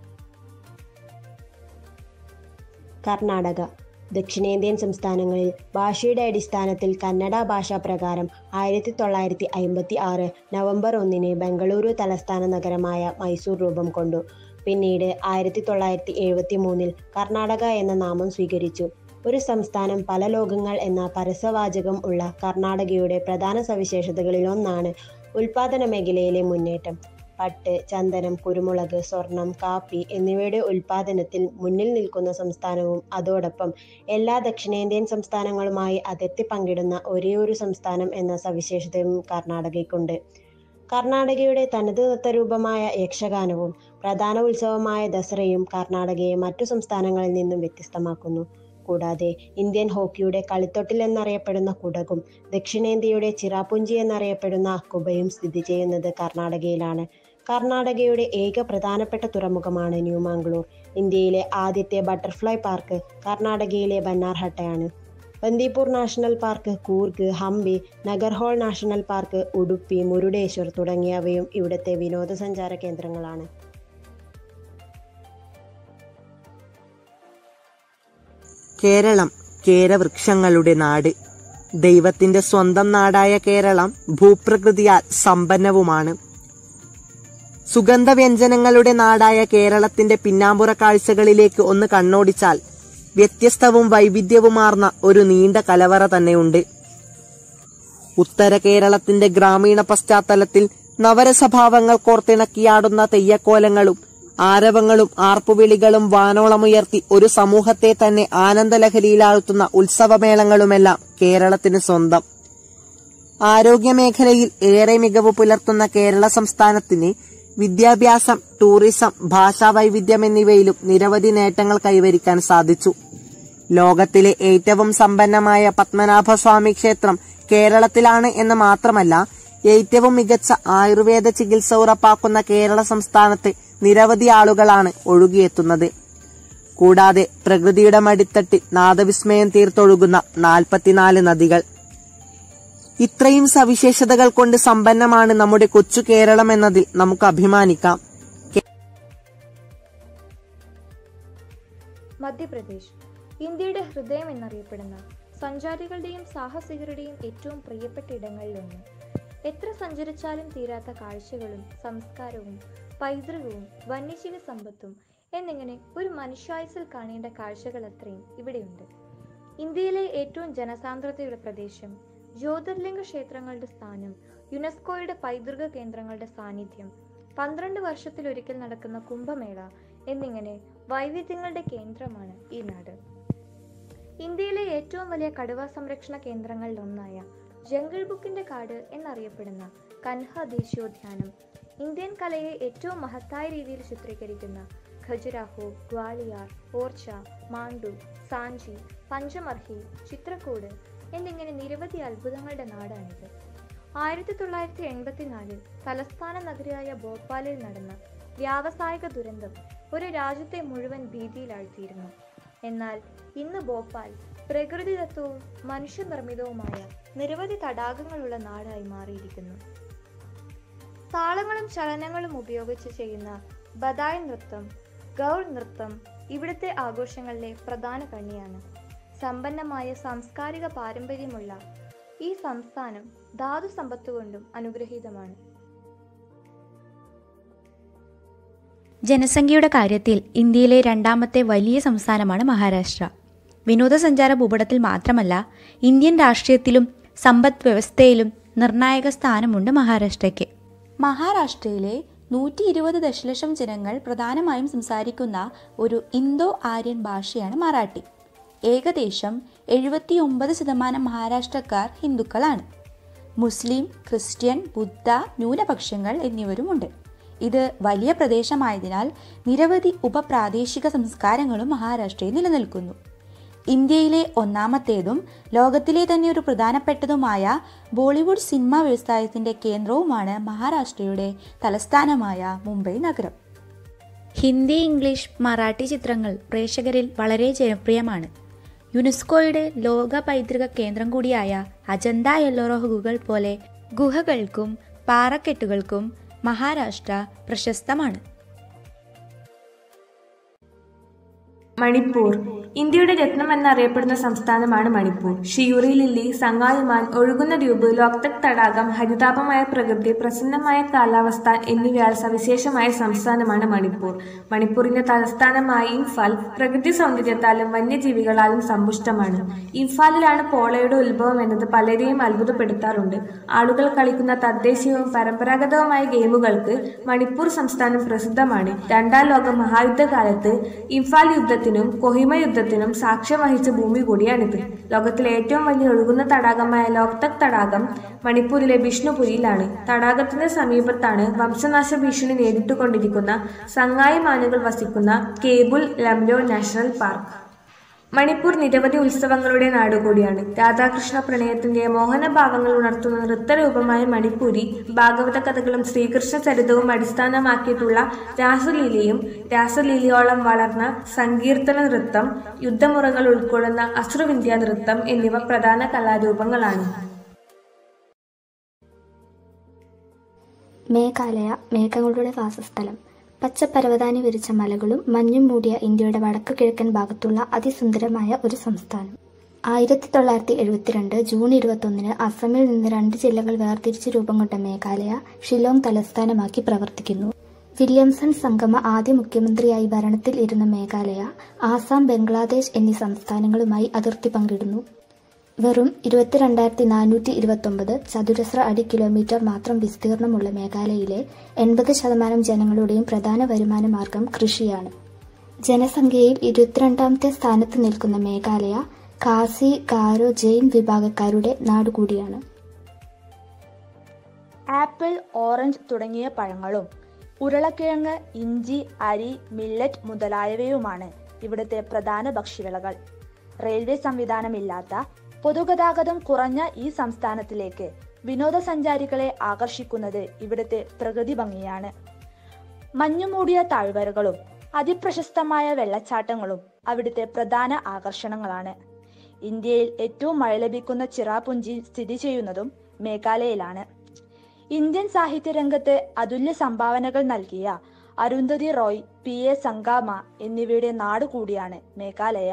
കർണാടക ദക്ഷിണേന്ത്യൻ സംസ്ഥാനങ്ങളിൽ ഭാഷയുടെ അടിസ്ഥാനത്തിൽ കന്നഡ ഭാഷാ പ്രകാരം ആയിരത്തി തൊള്ളായിരത്തി അമ്പത്തി ആറ് നവംബർ ഒന്നിന് ബംഗളൂരു തലസ്ഥാന നഗരമായ മൈസൂർ രൂപം കൊണ്ടു പിന്നീട് ആയിരത്തി തൊള്ളായിരത്തി എഴുപത്തി മൂന്നിൽ കർണാടക എന്ന നാമം സ്വീകരിച്ചു ഒരു സംസ്ഥാനം പല ലോകങ്ങൾ എന്ന പരസ്യവാചകം ഉള്ള കർണാടകയുടെ പ്രധാന സവിശേഷതകളിലൊന്നാണ് ഉൽപാദന മേഖലയിലെ മുന്നേറ്റം പട്ട് ചന്ദനം കുരുമുളക് സ്വർണം കാപ്പി എന്നിവയുടെ ഉൽപാദനത്തിൽ മുന്നിൽ നിൽക്കുന്ന സംസ്ഥാനവും അതോടൊപ്പം എല്ലാ ദക്ഷിണേന്ത്യൻ സംസ്ഥാനങ്ങളുമായി അതിർത്തി പങ്കിടുന്ന ഒരേയൊരു സംസ്ഥാനം എന്ന സവിശേഷതയും കർണാടകയ്ക്കുണ്ട് കർണാടകയുടെ തനത് നൃത്തരൂപമായ യക്ഷഗാനവും പ്രധാന ഉത്സവമായ ദസറയും കർണാടകയെ മറ്റു സംസ്ഥാനങ്ങളിൽ നിന്നും വ്യത്യസ്തമാക്കുന്നു കൂടാതെ ഇന്ത്യൻ ഹോക്കിയുടെ കളിത്തൊട്ടിൽ എന്നറിയപ്പെടുന്ന കുടകും ദക്ഷിണേന്ത്യയുടെ ചിറാപുഞ്ചി എന്നറിയപ്പെടുന്ന കുബയും സ്ഥിതി ചെയ്യുന്നത് കർണാടകയിലാണ് കർണാടകയുടെ ഏക പ്രധാനപ്പെട്ട തുറമുഖമാണ് ന്യൂമാംഗ്ലൂർ ഇന്ത്യയിലെ ആദ്യത്തെ ബട്ടർഫ്ലൈ പാർക്ക് കർണാടകയിലെ ബന്നാർഹട്ടയാണ് Bandipur national park Coorg Hampi Nagarhole national park Udupi Murudeshwar തുടങ്ങിയവയും ഇവിടുത്തെ വിനോദസഞ്ചാര കേന്ദ്രങ്ങളാണ് കേരളം കേരവൃക്ഷങ്ങളുടെ നാട് ദൈവത്തിന്റെ സ്വന്തം നാടായ കേരളം ഭൂപ്രകൃതിയാൽ സമ്പന്നവുമാണ് സുഗന്ധവ്യഞ്ജനങ്ങളുടെ നാടായ കേരളത്തിന്റെ പിന്നാമ്പുറ കാഴ്ചകളിലേക്ക് ഒന്ന് കണ്ണോടിച്ചാൽ വ്യത്യസ്തവും വൈവിധ്യവുമാർന്ന ഒരു നീണ്ട കലവറ തന്നെയുണ്ട് ഉത്തര കേരളത്തിന്റെ ഗ്രാമീണ പശ്ചാത്തലത്തിൽ നവരസഭാവങ്ങൾ കോർത്തിണക്കിയാടുന്ന തെയ്യക്കോലങ്ങളും ആരവങ്ങളും ആർപ്പുവിളികളും വാനോളമുയർത്തി ഒരു സമൂഹത്തെ തന്നെ ആനന്ദലഹരിയിലാഴ്ത്തുന്ന ഉത്സവമേളങ്ങളുമെല്ലാം കേരളത്തിന് സ്വന്തം ആരോഗ്യമേഖലയിൽ ഏറെ മികവ് പുലർത്തുന്ന കേരള സംസ്ഥാനത്തിന് വിദ്യാഭ്യാസം ടൂറിസം ഭാഷാ വൈവിധ്യം എന്നിവയിലും നിരവധി നേട്ടങ്ങൾ കൈവരിക്കാൻ സാധിച്ചു ലോകത്തിലെ ഏറ്റവും സമ്പന്നമായ പത്മനാഭസ്വാമി ക്ഷേത്രം കേരളത്തിലാണ് എന്ന് മാത്രമല്ല ഏറ്റവും മികച്ച ആയുർവേദ ചികിത്സ ഉറപ്പാക്കുന്ന കേരള സംസ്ഥാനത്ത് നിരവധി ആളുകളാണ് ഒഴുകിയെത്തുന്നത് കൂടാതെ പ്രകൃതിയുടെ മടിത്തട്ടിൽ നാദവിസ്മയം തീർത്തൊഴുകുന്ന നാൽപ്പത്തിനാല് നദികൾ ഇത്രയും സവിശേഷതകൾ കൊണ്ട് സമ്പന്നമാണ് നമ്മുടെ കൊച്ചു കേരളം എന്നതിൽ നമുക്ക് അഭിമാനിക്കാം മധ്യപ്രദേശ് ഇന്ത്യയുടെ ഹൃദയം എന്നറിയപ്പെടുന്ന സഞ്ചാരികളുടെയും സാഹസികരുടെയും ഏറ്റവും പ്രിയപ്പെട്ട ഇടങ്ങളിലൊന്ന് എത്ര സഞ്ചരിച്ചാലും തീരാത്ത കാഴ്ചകളും സംസ്കാരവും പൈതൃകവും വന്യജീവി സമ്പത്തും എന്നിങ്ങനെ ഒരു മനുഷ്യായുസിൽ കാണേണ്ട കാഴ്ചകൾ അത്രയും ഇവിടെയുണ്ട് ഇന്ത്യയിലെ ഏറ്റവും ജനസാന്ദ്രതയുള്ള പ്രദേശം ജ്യോതിർലിംഗ ക്ഷേത്രങ്ങളുടെ സ്ഥാനം യുനെസ്കോയുടെ പൈതൃക കേന്ദ്രങ്ങളുടെ സാന്നിധ്യം പന്ത്രണ്ട് വർഷത്തിലൊരിക്കൽ നടക്കുന്ന കുംഭമേള എന്നിങ്ങനെ വൈവിധ്യങ്ങളുടെ കേന്ദ്രമാണ് ഈ നാട് ഇന്ത്യയിലെ ഏറ്റവും വലിയ കടുവ സംരക്ഷണ കേന്ദ്രങ്ങളിൽ ഒന്നായ ജംഗിൾ ബുക്കിന്റെ കാട് എന്നറിയപ്പെടുന്ന കൻഹ ദേശീയോദ്യാനം ഇന്ത്യൻ കലയെ ഏറ്റവും മഹത്തായ രീതിയിൽ ചിത്രീകരിക്കുന്ന ഖജുരാഹോ ഗ്വാളിയാർ ഓർച്ച മാണ്ടു സാഞ്ചി പഞ്ചമർഹി ചിത്രക്കൂട് എന്നിങ്ങനെ നിരവധി അത്ഭുതങ്ങളുടെ നാടാണിത് ആയിരത്തി തൊള്ളായിരത്തി എൺപത്തിനാലിൽ തലസ്ഥാന നഗരിയായ ഭോപ്പാലിൽ നടന്ന വ്യാവസായിക ദുരന്തം ഒരു രാജ്യത്തെ മുഴുവൻ ഭീതിയിലാഴ്ത്തിയിരുന്നു എന്നാൽ ഇന്ന് ഭോപ്പാൽ പ്രകൃതിദത്തവും മനുഷ്യനിർമ്മിതവുമായ നിരവധി തടാകങ്ങളുള്ള നാടായി മാറിയിരിക്കുന്നു താളങ്ങളും ചലനങ്ങളും ഉപയോഗിച്ച് ചെയ്യുന്ന ബദായ് നൃത്തം ഗൗർ നൃത്തം ഇവിടുത്തെ ആഘോഷങ്ങളിലെ പ്രധാന കണ്ണിയാണ് സമ്പന്നമായ സാംസ്കാരിക പാരമ്പര്യമുള്ള ഈ സംസ്ഥാനം ധാതു സമ്പത്ത് കൊണ്ടും അനുഗ്രഹീതമാണ് ജനസംഖ്യയുടെ കാര്യത്തിൽ ഇന്ത്യയിലെ രണ്ടാമത്തെ വലിയ സംസ്ഥാനമാണ് മഹാരാഷ്ട്ര വിനോദസഞ്ചാര ഭൂപടത്തിൽ മാത്രമല്ല ഇന്ത്യൻ രാഷ്ട്രീയത്തിലും സമ്പദ് വ്യവസ്ഥയിലും നിർണായക സ്ഥാനമുണ്ട് മഹാരാഷ്ട്രയ്ക്ക് മഹാരാഷ്ട്രയിലെ നൂറ്റി ഇരുപത് ദശലക്ഷം ജനങ്ങൾ പ്രധാനമായും സംസാരിക്കുന്ന ഒരു ഇന്തോ ആര്യൻ ഭാഷയാണ് മറാഠി ഏകദേശം എഴുപത്തി ഒമ്പത് ശതമാനം മഹാരാഷ്ട്രക്കാർ ഹിന്ദുക്കളാണ് മുസ്ലിം ക്രിസ്ത്യൻ ബുദ്ധ ന്യൂനപക്ഷങ്ങൾ എന്നിവരുമുണ്ട് ഇത് വലിയ പ്രദേശമായതിനാൽ നിരവധി ഉപപ്രാദേശിക സംസ്കാരങ്ങളും മഹാരാഷ്ട്രയിൽ നിലനിൽക്കുന്നു ഇന്ത്യയിലെ ഒന്നാമത്തേതും ലോകത്തിലെ തന്നെ ഒരു പ്രധാനപ്പെട്ടതുമായ ബോളിവുഡ് സിനിമാ വ്യവസായത്തിന്റെ കേന്ദ്രവുമാണ് മഹാരാഷ്ട്രയുടെ തലസ്ഥാനമായ മുംബൈ നഗരം ഹിന്ദി ഇംഗ്ലീഷ് മറാഠി ചിത്രങ്ങൾ പ്രേക്ഷകരിൽ വളരെ ജനപ്രിയമാണ് യുനെസ്കോയുടെ ലോക പൈതൃക കേന്ദ്രം കൂടിയായ അജന്ത എല്ലോറോ ഗുഹകൾ പോലെ ഗുഹകൾക്കും പാറക്കെട്ടുകൾക്കും മഹാരാഷ്ട്ര പ്രശസ്തമാണ് മണിപ്പൂർ ഇന്ത്യയുടെ രത്നം എന്നറിയപ്പെടുന്ന സംസ്ഥാനമാണ് മണിപ്പൂർ ഷിയുറി ലില്ലി സങ്ങായിമാൻ ഒഴുകുന്ന ദ്വീപ് ലോക്തക് തടാകം ഹരിതാപമായ പ്രകൃതി പ്രസന്നമായ കാലാവസ്ഥ എന്നിവയാൽ സവിശേഷമായ സംസ്ഥാനമാണ് മണിപ്പൂർ മണിപ്പൂരിന്റെ തലസ്ഥാനമായ ഇംഫാൽ പ്രകൃതി സൗന്ദര്യത്താലും വന്യജീവികളാലും സമ്പുഷ്ടമാണ് ഇംഫാലിലാണ് പോളയുടെ ഉത്ഭവം എന്നത് പലരെയും അത്ഭുതപ്പെടുത്താറുണ്ട് ആളുകൾ കളിക്കുന്ന തദ്ദേശീയവും പരമ്പരാഗതവുമായ ഗെയിമുകൾക്ക് മണിപ്പൂർ സംസ്ഥാനം പ്രസിദ്ധമാണ് രണ്ടാം ലോക മഹായുദ്ധകാലത്ത് ഇംഫാൽ യുദ്ധത്തിനും കൊഹിമ യുദ്ധത്തിനും സാക്ഷ്യം വഹിച്ച ഭൂമി കൂടിയാണിത് ലോകത്തിലെ ഏറ്റവും വലിയ ഒഴുകുന്ന തടാകമായ ലോക്തക് തടാകം മണിപ്പൂരിലെ ബിഷ്ണുപുരിയിലാണ് തടാകത്തിന് സമീപത്താണ് വംശനാശ ഭീഷണി നേരിട്ടുകൊണ്ടിരിക്കുന്ന സങ്ങായി മാനുകൾ വസിക്കുന്ന കേബിൾ ലംലോ നാഷണൽ പാർക്ക് മണിപ്പൂർ നിരവധി ഉത്സവങ്ങളുടെ നാടുകൂടിയാണ് രാധാകൃഷ്ണ പ്രണയത്തിന്റെ മോഹനഭാവങ്ങൾ ഉണർത്തുന്ന നൃത്തരൂപമായ മണിപ്പൂരി ഭാഗവത കഥകളും ശ്രീകൃഷ്ണ ചരിതവും അടിസ്ഥാനമാക്കിയിട്ടുള്ള രാസലീലയും രാസലീലയോളം വളർന്ന സങ്കീർത്തന നൃത്തം യുദ്ധമുറകൾ ഉൾക്കൊള്ളുന്ന അശ്രുവിന്ധ്യ നൃത്തം എന്നിവ പ്രധാന കലാരൂപങ്ങളാണ് മേഘാലയ മേഘങ്ങളുടെ വാസസ്ഥലം പച്ചപ്പരവതാനി വിരിച്ച മലകളും മഞ്ഞും മൂടിയ ഇന്ത്യയുടെ വടക്കു കിഴക്കൻ ഭാഗത്തുള്ള അതിസുന്ദരമായ ഒരു സംസ്ഥാനം ആയിരത്തി തൊള്ളായിരത്തി എഴുപത്തിരണ്ട് ജൂൺ ഇരുപത്തൊന്നിന് അസമിൽ നിന്ന് രണ്ട് ജില്ലകൾ വേർതിരിച്ച് രൂപം കൊണ്ട മേഘാലയ ഷിലോങ് തലസ്ഥാനമാക്കി പ്രവർത്തിക്കുന്നു വില്യംസൺ സംഗമ ആദ്യ മുഖ്യമന്ത്രിയായി ഭരണത്തിൽ ഇരുന്ന മേഘാലയ ആസാം ബംഗ്ലാദേശ് എന്നീ സംസ്ഥാനങ്ങളുമായി അതിർത്തി പങ്കിടുന്നു വെറും ഇരുപത്തിരണ്ടായിരത്തി നാനൂറ്റി ഇരുപത്തൊമ്പത് ചതുരശ്ര അടി കിലോമീറ്റർ മാത്രം വിസ്തീർണമുള്ള മേഘാലയയിലെ എൺപത് ശതമാനം ജനങ്ങളുടെയും പ്രധാന വരുമാന മാർഗം കൃഷിയാണ് ജനസംഖ്യയിൽ ഇരുപത്തിരണ്ടാമത്തെ സ്ഥാനത്ത് നിൽക്കുന്ന മേഘാലയ ഖാസി ഗാരോ ജെയിൻ വിഭാഗക്കാരുടെ നാടുകൂടിയാണ് ആപ്പിൾ ഓറഞ്ച് തുടങ്ങിയ പഴങ്ങളും ഉരുളക്കിഴങ്ങ് ഇഞ്ചി അരി മില്ലറ്റ് മുതലായവയുമാണ് ഇവിടുത്തെ പ്രധാന ഭക്ഷ്യവിളകൾ റെയിൽവേ സംവിധാനമില്ലാത്ത പൊതുഗതാഗതം കുറഞ്ഞ ഈ സംസ്ഥാനത്തിലേക്ക് വിനോദസഞ്ചാരികളെ ആകർഷിക്കുന്നത് ഇവിടുത്തെ പ്രകൃതി ഭംഗിയാണ് മഞ്ഞുമൂടിയ താഴ്വരകളും അതിപ്രശസ്തമായ വെള്ളച്ചാട്ടങ്ങളും അവിടുത്തെ പ്രധാന ആകർഷണങ്ങളാണ് ഇന്ത്യയിൽ ഏറ്റവും മഴ ലഭിക്കുന്ന ചിറാപുഞ്ചി സ്ഥിതി ചെയ്യുന്നതും മേഘാലയയിലാണ് ഇന്ത്യൻ സാഹിത്യ രംഗത്ത് അതുല്യ സംഭാവനകൾ നൽകിയ അരുന്ധതി റോയ് പി എ സംഗാമ എന്നിവയുടെ നാട് കൂടിയാണ് മേഘാലയ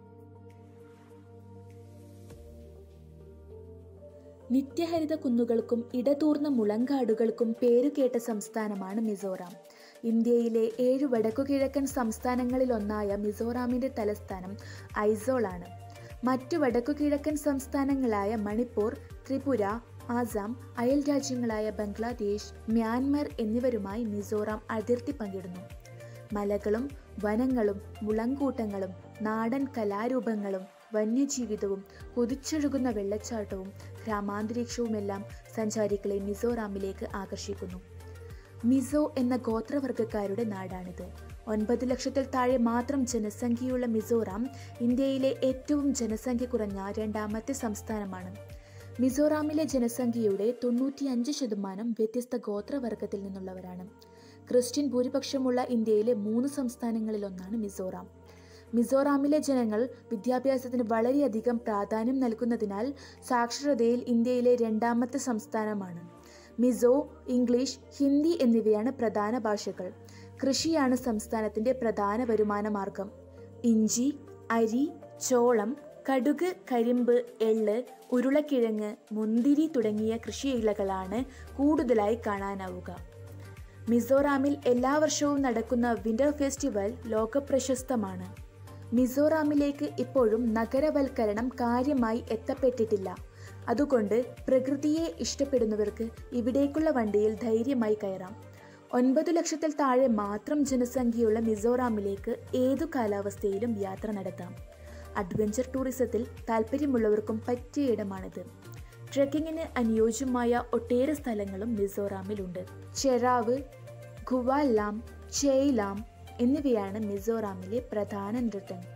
നിത്യഹരിത കുന്നുകൾക്കും ഇടതൂർന്ന മുളങ്കാടുകൾക്കും പേരുകേട്ട സംസ്ഥാനമാണ് മിസോറാം ഇന്ത്യയിലെ ഏഴ് വടക്കുകിഴക്കൻ സംസ്ഥാനങ്ങളിലൊന്നായ മിസോറാമിന്റെ തലസ്ഥാനം ഐസോളാണ് മറ്റു വടക്കുകിഴക്കൻ സംസ്ഥാനങ്ങളായ മണിപ്പൂർ ത്രിപുര ആസാം അയൽ രാജ്യങ്ങളായ ബംഗ്ലാദേശ് മ്യാൻമർ എന്നിവരുമായി മിസോറാം അതിർത്തി പങ്കിടുന്നു മലകളും വനങ്ങളും മുളങ്കൂട്ടങ്ങളും നാടൻ കലാരൂപങ്ങളും വന്യജീവിതവും കുതിച്ചൊഴുകുന്ന വെള്ളച്ചാട്ടവും ഗ്രാമാന്തരീക്ഷവുമെല്ലാം സഞ്ചാരികളെ മിസോറാമിലേക്ക് ആകർഷിക്കുന്നു മിസോ എന്ന ഗോത്രവർഗക്കാരുടെ നാടാണിത് ഒൻപത് ലക്ഷത്തിൽ താഴെ മാത്രം ജനസംഖ്യയുള്ള മിസോറാം ഇന്ത്യയിലെ ഏറ്റവും ജനസംഖ്യ കുറഞ്ഞ രണ്ടാമത്തെ സംസ്ഥാനമാണ് മിസോറാമിലെ ജനസംഖ്യയുടെ തൊണ്ണൂറ്റിയഞ്ച് ശതമാനം വ്യത്യസ്ത ഗോത്രവർഗത്തിൽ നിന്നുള്ളവരാണ് ക്രിസ്ത്യൻ ഭൂരിപക്ഷമുള്ള ഇന്ത്യയിലെ മൂന്ന് സംസ്ഥാനങ്ങളിലൊന്നാണ് മിസോറാം മിസോറാമിലെ ജനങ്ങൾ വിദ്യാഭ്യാസത്തിന് വളരെയധികം പ്രാധാന്യം നൽകുന്നതിനാൽ സാക്ഷരതയിൽ ഇന്ത്യയിലെ രണ്ടാമത്തെ സംസ്ഥാനമാണ് മിസോ ഇംഗ്ലീഷ് ഹിന്ദി എന്നിവയാണ് പ്രധാന ഭാഷകൾ കൃഷിയാണ് സംസ്ഥാനത്തിന്റെ പ്രധാന വരുമാന മാർഗം ഇഞ്ചി അരി ചോളം കടുക് കരിമ്പ് എള്ള് ഉരുളക്കിഴങ്ങ് മുന്തിരി തുടങ്ങിയ കൃഷിയിലകളാണ് കൂടുതലായി കാണാനാവുക മിസോറാമിൽ എല്ലാ വർഷവും നടക്കുന്ന വിന്റർ ഫെസ്റ്റിവൽ ലോകപ്രശസ്തമാണ് മിസോറാമിലേക്ക് ഇപ്പോഴും നഗരവൽക്കരണം കാര്യമായി എത്തപ്പെട്ടിട്ടില്ല അതുകൊണ്ട് പ്രകൃതിയെ ഇഷ്ടപ്പെടുന്നവർക്ക് ഇവിടേക്കുള്ള വണ്ടിയിൽ ധൈര്യമായി കയറാം ഒൻപത് ലക്ഷത്തിൽ താഴെ മാത്രം ജനസംഖ്യയുള്ള മിസോറാമിലേക്ക് ഏതു കാലാവസ്ഥയിലും യാത്ര നടത്താം അഡ്വഞ്ചർ ടൂറിസത്തിൽ താല്പര്യമുള്ളവർക്കും പറ്റിയ ഇടമാണിത് ട്രെക്കിങ്ങിന് അനുയോജ്യമായ ഒട്ടേറെ സ്ഥലങ്ങളും മിസോറാമിലുണ്ട് ചെറാവ് ഖുവാലാം ചേയിലാം എന്നിവയാണ് മിസോറാമിലെ പ്രധാന നൃത്തങ്ങൾ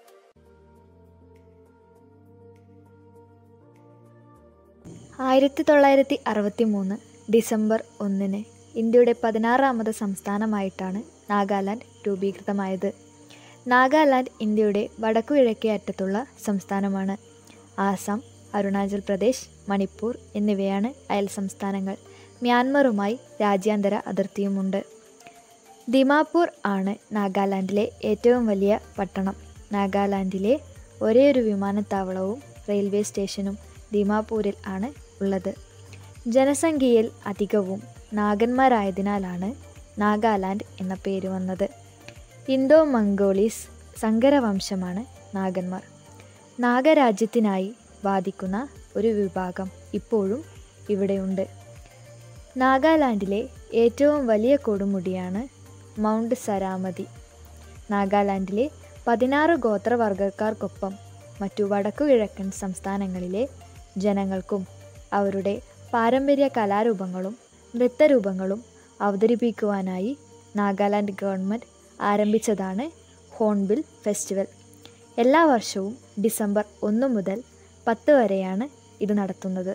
ആയിരത്തി തൊള്ളായിരത്തി അറുപത്തി മൂന്ന് ഡിസംബർ ഒന്നിന് ഇന്ത്യയുടെ പതിനാറാമത് സംസ്ഥാനമായിട്ടാണ് നാഗാലാൻഡ് രൂപീകൃതമായത് നാഗാലാൻഡ് ഇന്ത്യയുടെ വടക്കുകിഴക്കേ അറ്റത്തുള്ള സംസ്ഥാനമാണ് ആസാം അരുണാചൽ പ്രദേശ് മണിപ്പൂർ എന്നിവയാണ് അയൽ സംസ്ഥാനങ്ങൾ മ്യാൻമറുമായി രാജ്യാന്തര അതിർത്തിയുമുണ്ട് ദിമാപൂർ ആണ് നാഗാലാൻഡിലെ ഏറ്റവും വലിയ പട്ടണം നാഗാലാൻഡിലെ ഒരേയൊരു വിമാനത്താവളവും റെയിൽവേ സ്റ്റേഷനും ദിമാപൂരിൽ ആണ് ഉള്ളത് ജനസംഖ്യയിൽ അധികവും നാഗന്മാരായതിനാലാണ് നാഗാലാൻഡ് എന്ന പേര് വന്നത് ഇന്തോ മംഗോളീസ് സങ്കരവംശമാണ് നാഗന്മാർ നാഗരാജ്യത്തിനായി വാദിക്കുന്ന ഒരു വിഭാഗം ഇപ്പോഴും ഇവിടെയുണ്ട് നാഗാലാൻഡിലെ ഏറ്റവും വലിയ കൊടുമുടിയാണ് മൗണ്ട് സരാമതി നാഗാലാൻഡിലെ പതിനാറ് ഗോത്രവർഗക്കാർക്കൊപ്പം മറ്റു വടക്കുകിഴക്കൻ സംസ്ഥാനങ്ങളിലെ ജനങ്ങൾക്കും അവരുടെ പാരമ്പര്യ കലാരൂപങ്ങളും നൃത്തരൂപങ്ങളും അവതരിപ്പിക്കുവാനായി നാഗാലാൻഡ് ഗവൺമെൻറ് ആരംഭിച്ചതാണ് ഹോൺബിൽ ഫെസ്റ്റിവൽ എല്ലാ വർഷവും ഡിസംബർ ഒന്ന് മുതൽ പത്ത് വരെയാണ് ഇത് നടത്തുന്നത്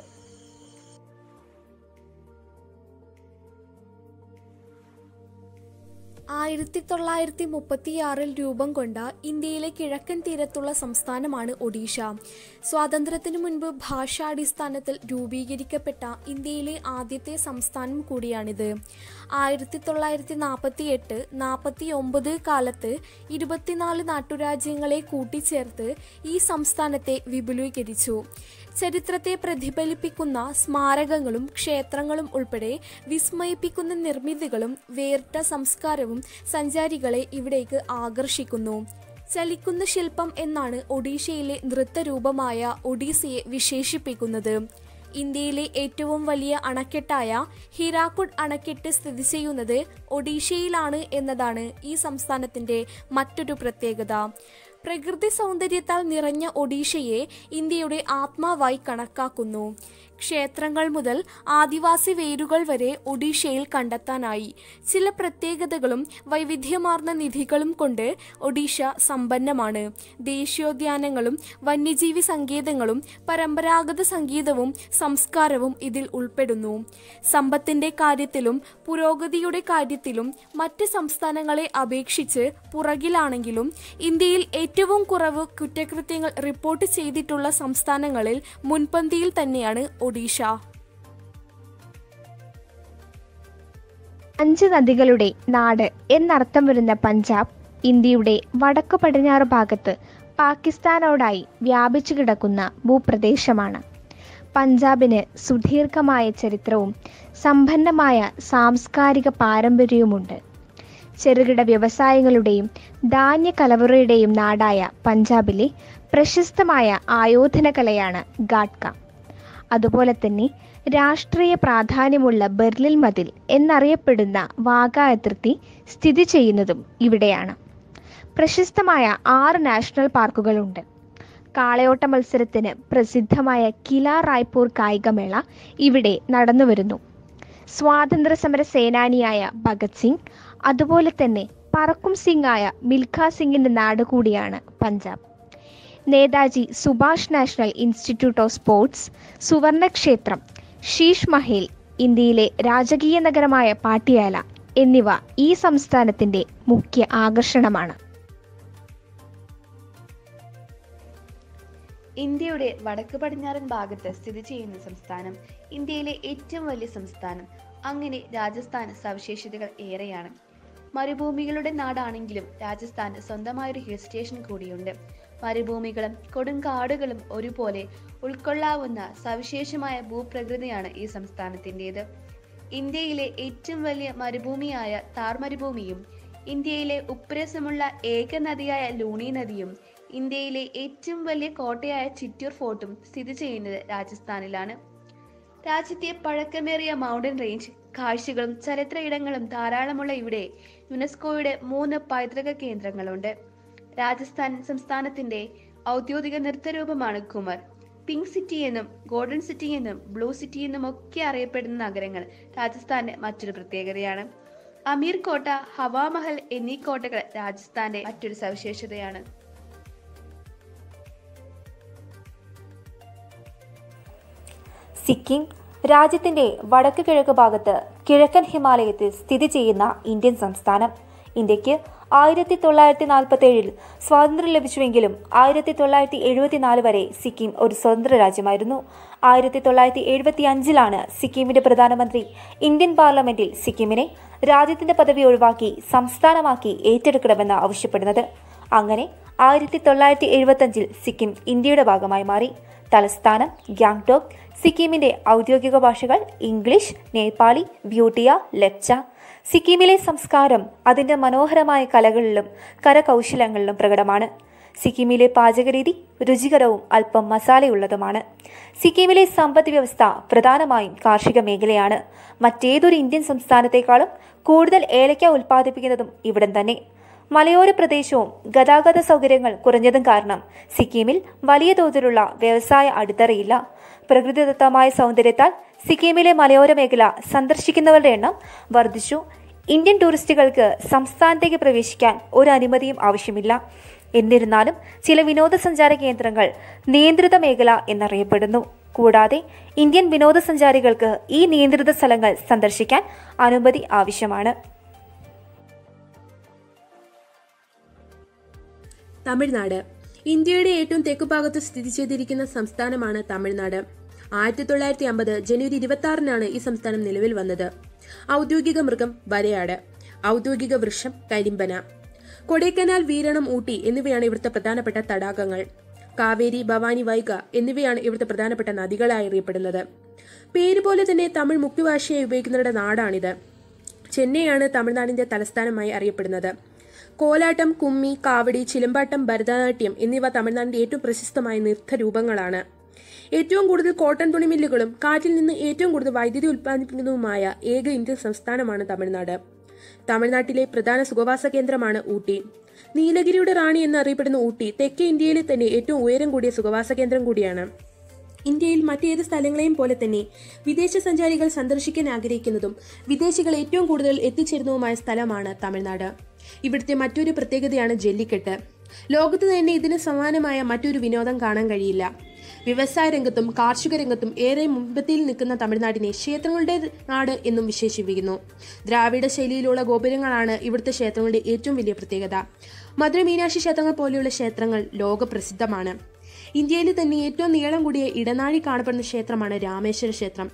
ആയിരത്തി തൊള്ളായിരത്തി മുപ്പത്തിയാറിൽ രൂപം കൊണ്ട ഇന്ത്യയിലെ കിഴക്കൻ തീരത്തുള്ള സംസ്ഥാനമാണ് ഒഡീഷ സ്വാതന്ത്ര്യത്തിനു മുൻപ് ഭാഷാടിസ്ഥാനത്തിൽ രൂപീകരിക്കപ്പെട്ട ഇന്ത്യയിലെ ആദ്യത്തെ സംസ്ഥാനം കൂടിയാണിത് ആയിരത്തി തൊള്ളായിരത്തി നാൽപ്പത്തി എട്ട് നാൽപ്പത്തി ഒമ്പത് കാലത്ത് ഇരുപത്തിനാല് നാട്ടുരാജ്യങ്ങളെ കൂട്ടിച്ചേർത്ത് ഈ സംസ്ഥാനത്തെ വിപുലീകരിച്ചു ചരിത്രത്തെ പ്രതിഫലിപ്പിക്കുന്ന സ്മാരകങ്ങളും ക്ഷേത്രങ്ങളും ഉൾപ്പെടെ വിസ്മയിപ്പിക്കുന്ന നിർമ്മിതികളും വേറിട്ട സംസ്കാരവും സഞ്ചാരികളെ ഇവിടേക്ക് ആകർഷിക്കുന്നു ചലിക്കുന്ന ശില്പം എന്നാണ് ഒഡീഷയിലെ നൃത്തരൂപമായ ഒഡീസയെ വിശേഷിപ്പിക്കുന്നത് ഇന്ത്യയിലെ ഏറ്റവും വലിയ അണക്കെട്ടായ ഹിരാക്കുഡ് അണക്കെട്ട് സ്ഥിതി ചെയ്യുന്നത് ഒഡീഷയിലാണ് എന്നതാണ് ഈ സംസ്ഥാനത്തിന്റെ മറ്റൊരു പ്രത്യേകത പ്രകൃതി സൗന്ദര്യത്താൽ നിറഞ്ഞ ഒഡീഷയെ ഇന്ത്യയുടെ ആത്മാവായി കണക്കാക്കുന്നു ക്ഷേത്രങ്ങൾ മുതൽ ആദിവാസി വേരുകൾ വരെ ഒഡീഷയിൽ കണ്ടെത്താനായി ചില പ്രത്യേകതകളും വൈവിധ്യമാർന്ന നിധികളും കൊണ്ട് ഒഡീഷ സമ്പന്നമാണ് ദേശീയോദ്യാനങ്ങളും വന്യജീവി സങ്കേതങ്ങളും പരമ്പരാഗത സംഗീതവും സംസ്കാരവും ഇതിൽ ഉൾപ്പെടുന്നു സമ്പത്തിന്റെ കാര്യത്തിലും പുരോഗതിയുടെ കാര്യത്തിലും മറ്റ് സംസ്ഥാനങ്ങളെ അപേക്ഷിച്ച് പുറകിലാണെങ്കിലും ഇന്ത്യയിൽ ഏറ്റവും കുറവ് കുറ്റകൃത്യങ്ങൾ റിപ്പോർട്ട് ചെയ്തിട്ടുള്ള സംസ്ഥാനങ്ങളിൽ മുൻപന്തിയിൽ തന്നെയാണ് ഒഡീഷ അഞ്ച് നദികളുടെ നാട് എന്നർത്ഥം വരുന്ന പഞ്ചാബ് ഇന്ത്യയുടെ വടക്കു പടിഞ്ഞാറ് ഭാഗത്ത് പാകിസ്ഥാനോടായി വ്യാപിച്ചു കിടക്കുന്ന ഭൂപ്രദേശമാണ് പഞ്ചാബിന് സുദീർഘമായ ചരിത്രവും സമ്പന്നമായ സാംസ്കാരിക പാരമ്പര്യവുമുണ്ട് ചെറുകിട വ്യവസായങ്ങളുടെയും ധാന്യ കലവറയുടെയും നാടായ പഞ്ചാബിലെ പ്രശസ്തമായ ആയോധന കലയാണ് ഗാട്ക അതുപോലെ തന്നെ രാഷ്ട്രീയ പ്രാധാന്യമുള്ള ബെർലിൻ മതിൽ എന്നറിയപ്പെടുന്ന വാഗ അതിർത്തി സ്ഥിതി ചെയ്യുന്നതും ഇവിടെയാണ് പ്രശസ്തമായ ആറ് നാഷണൽ പാർക്കുകളുണ്ട് കാളയോട്ട മത്സരത്തിന് പ്രസിദ്ധമായ കില റായ്പൂർ കായികമേള ഇവിടെ നടന്നുവരുന്നു സ്വാതന്ത്ര്യ സമര സേനാനിയായ ഭഗത് സിംഗ് അതുപോലെ തന്നെ പറക്കും സിംഗായ മിൽഖ സിംഗിന്റെ നാട് കൂടിയാണ് Punjab Netaji Subhash national institute of sports സുവർണക്ഷേത്രം ഷീഷ് മഹേൽ ഇന്ത്യയിലെ രാജകീയ നഗരമായ പാട്ടിയാല എന്നിവ ഈ സംസ്ഥാനത്തിന്റെ മുഖ്യ ആകർഷണമാണ് ഇന്ത്യയുടെ വടക്ക് പടിഞ്ഞാറൻ ഭാഗത്ത് സ്ഥിതി ചെയ്യുന്ന സംസ്ഥാനം ഇന്ത്യയിലെ ഏറ്റവും വലിയ സംസ്ഥാനം അങ്ങനെ രാജസ്ഥാന് സവിശേഷതകൾ ഏറെയാണ് മരുഭൂമികളുടെ നാടാണെങ്കിലും രാജസ്ഥാന് സ്വന്തമായൊരു ഹിൽ സ്റ്റേഷൻ കൂടിയുണ്ട് മരുഭൂമികളും കൊടുങ്കാടുകളും ഒരുപോലെ ഉൾക്കൊള്ളാവുന്ന സവിശേഷമായ ഭൂപ്രകൃതിയാണ് ഈ സംസ്ഥാനത്തിൻ്റെത് ഇന്ത്യയിലെ ഏറ്റവും വലിയ മരുഭൂമിയായ താർ മരുഭൂമിയും ഇന്ത്യയിലെ ഉപ്പുരസമുള്ള ഏക നദിയായ ലൂണി നദിയും ഇന്ത്യയിലെ ഏറ്റവും വലിയ കോട്ടയായ ചിറ്റൂർ ഫോർട്ടും സ്ഥിതി ചെയ്യുന്നത് രാജസ്ഥാനിലാണ് രാജ്യത്തെ പഴക്കമേറിയ മൗണ്ടൻ റേഞ്ച് കാഴ്ചകളും ചരിത്ര ഇടങ്ങളും ധാരാളമുള്ള ഇവിടെ യുനെസ്കോയുടെ മൂന്ന് പൈതൃക കേന്ദ്രങ്ങളുണ്ട് രാജസ്ഥാൻ സംസ്ഥാനത്തിന്റെ ഔദ്യോഗിക നൃത്തരൂപമാണ് കുമർ പിങ്ക് സിറ്റി എന്നും ഗോൾഡൻ സിറ്റി എന്നും ബ്ലൂ സിറ്റി എന്നും ഒക്കെ അറിയപ്പെടുന്ന നഗരങ്ങൾ രാജസ്ഥാന്റെ മറ്റൊരു പ്രത്യേകതയാണ് അമീർ കോട്ട ഹവാമഹൽ എന്നീ കോട്ടകൾ രാജസ്ഥാന്റെ മറ്റൊരു സവിശേഷതയാണ് സിക്കിം രാജ്യത്തിന്റെ വടക്ക് കിഴക്ക് ഭാഗത്ത് കിഴക്കൻ ഹിമാലയത്തിൽ സ്ഥിതി ചെയ്യുന്ന ഇന്ത്യൻ സംസ്ഥാനം ഇന്ത്യക്ക് ആയിരത്തി തൊള്ളായിരത്തി നാൽപ്പത്തി ഏഴിൽ സ്വാതന്ത്ര്യം ലഭിച്ചുവെങ്കിലും ആയിരത്തി തൊള്ളായിരത്തി എഴുപത്തിനാല് വരെ സിക്കിം ഒരു സ്വതന്ത്ര രാജ്യമായിരുന്നു ആയിരത്തി തൊള്ളായിരത്തി എഴുപത്തി അഞ്ചിലാണ് സിക്കിമിന്റെ പ്രധാനമന്ത്രി ഇന്ത്യൻ പാർലമെന്റിൽ സിക്കിമിനെ രാജ്യത്തിന്റെ പദവി ഒഴിവാക്കി സംസ്ഥാനമാക്കി ഏറ്റെടുക്കണമെന്ന് ആവശ്യപ്പെടുന്നത് അങ്ങനെ ആയിരത്തി തൊള്ളായിരത്തി എഴുപത്തഞ്ചിൽ സിക്കിം ഇന്ത്യയുടെ ഭാഗമായി മാറി തലസ്ഥാനം ഗ്യാങ്ടോക്ക് സിക്കിമിന്റെ ഔദ്യോഗിക ഭാഷകൾ ഇംഗ്ലീഷ് നേപ്പാളി ബ്യൂട്ടിയ ലെപ്ച സിക്കിമിലെ സംസ്കാരം അതിന്റെ മനോഹരമായ കലകളിലും കരകൗശലങ്ങളിലും പ്രകടമാണ് സിക്കിമിലെ പാചകരീതി രുചികരവും അല്പം മസാലയുള്ളതുമാണ് സിക്കിമിലെ സമ്പദ് വ്യവസ്ഥ പ്രധാനമായും കാർഷിക മേഖലയാണ് മറ്റേതൊരു ഇന്ത്യൻ സംസ്ഥാനത്തെക്കാളും കൂടുതൽ ഏലക്ക ഉൽപ്പാദിപ്പിക്കുന്നതും ഇവിടം തന്നെ മലയോര പ്രദേശവും ഗതാഗത സൗകര്യങ്ങൾ കുറഞ്ഞതും കാരണം സിക്കിമിൽ വലിയ തോതിലുള്ള വ്യവസായ അടിത്തറയില്ല പ്രകൃതിദത്തമായ സൗന്ദര്യത്താൽ സിക്കിമിലെ മലയോര മേഖല സന്ദർശിക്കുന്നവരുടെ എണ്ണം വർദ്ധിച്ചു ഇന്ത്യൻ ടൂറിസ്റ്റുകൾക്ക് സംസ്ഥാനത്തേക്ക് പ്രവേശിക്കാൻ ഒരു അനുമതിയും ആവശ്യമില്ല എന്നിരുന്നാലും ചില വിനോദസഞ്ചാര കേന്ദ്രങ്ങൾ നിയന്ത്രിത മേഖല എന്നറിയപ്പെടുന്നു കൂടാതെ ഇന്ത്യൻ വിനോദസഞ്ചാരികൾക്ക് ഈ നിയന്ത്രിത സ്ഥലങ്ങൾ സന്ദർശിക്കാൻ അനുമതി ആവശ്യമാണ് തമിഴ്നാട് ഇന്ത്യയുടെ ഏറ്റവും തെക്കുഭാഗത്ത് സ്ഥിതി ചെയ്തിരിക്കുന്ന സംസ്ഥാനമാണ് തമിഴ്നാട് ആയിരത്തി തൊള്ളായിരത്തി അമ്പത് ജനുവരി ഇരുപത്തി ആറിനാണ് ഈ സംസ്ഥാനം നിലവിൽ വന്നത് ഔദ്യോഗിക മൃഗം വരയാട് ഔദ്യോഗിക വൃക്ഷം കരിമ്പന കൊടൈക്കനാൽ വീരണം ഊട്ടി എന്നിവയാണ് ഇവിടുത്തെ പ്രധാനപ്പെട്ട തടാകങ്ങൾ കാവേരി ഭവാനി വൈഗ എന്നിവയാണ് ഇവിടുത്തെ പ്രധാനപ്പെട്ട നദികളായി അറിയപ്പെടുന്നത് പേര് പോലെ തന്നെ തമിഴ് മുഖ്യഭാഷയായി ഉപയോഗിക്കുന്നവരുടെ നാടാണിത് ചെന്നൈയാണ് തമിഴ്നാടിന്റെ തലസ്ഥാനമായി അറിയപ്പെടുന്നത് കോലാട്ടം കുമ്മി കാവടി ചിലമ്പാട്ടം ഭരതനാട്യം എന്നിവ തമിഴ്നാടിന്റെ ഏറ്റവും പ്രശസ്തമായ നൃത്തരൂപങ്ങളാണ് ഏറ്റവും കൂടുതൽ കോട്ടൺ തുണി മില്ലുകളും കാറ്റിൽ നിന്ന് ഏറ്റവും കൂടുതൽ വൈദ്യുതി ഉൽപ്പാദിപ്പിക്കുന്നതുമായ ഏക ഇന്ത്യൻ സംസ്ഥാനമാണ് തമിഴ്നാട് തമിഴ്നാട്ടിലെ പ്രധാന സുഖവാസ കേന്ദ്രമാണ് ഊട്ടി നീലഗിരിയുടെ റാണി എന്നറിയപ്പെടുന്ന ഊട്ടി തെക്കേ ഇന്ത്യയിലെ തന്നെ ഏറ്റവും ഉയരം കൂടിയ സുഖവാസ കേന്ദ്രം കൂടിയാണ് ഇന്ത്യയിൽ മറ്റേത് സ്ഥലങ്ങളെയും പോലെ തന്നെ വിദേശ സഞ്ചാരികൾ സന്ദർശിക്കാൻ ആഗ്രഹിക്കുന്നതും വിദേശികൾ ഏറ്റവും കൂടുതൽ എത്തിച്ചേരുന്നതുമായ സ്ഥലമാണ് തമിഴ്നാട് ഇവിടുത്തെ മറ്റൊരു പ്രത്യേകതയാണ് ജല്ലിക്കെട്ട് ലോകത്ത് തന്നെ ഇതിന് സമാനമായ മറ്റൊരു വിനോദം കാണാൻ കഴിയില്ല വ്യവസായ രംഗത്തും കാർഷിക രംഗത്തും ഏറെ മുൻപത്തിൽ നിൽക്കുന്ന തമിഴ്നാടിനെ ക്ഷേത്രങ്ങളുടെ നാട് എന്നും വിശേഷിപ്പിക്കുന്നു ദ്രാവിഡ ശൈലിയിലുള്ള ഗോപുരങ്ങളാണ് ഇവിടുത്തെ ക്ഷേത്രങ്ങളുടെ ഏറ്റവും വലിയ പ്രത്യേകത മധുര മീനാക്ഷി ക്ഷേത്രങ്ങൾ പോലെയുള്ള ക്ഷേത്രങ്ങൾ ലോകപ്രസിദ്ധമാണ് ഇന്ത്യയിൽ തന്നെ ഏറ്റവും നീളം കൂടിയ ഇടനാഴി കാണപ്പെടുന്ന ക്ഷേത്രമാണ് രാമേശ്വര ക്ഷേത്രം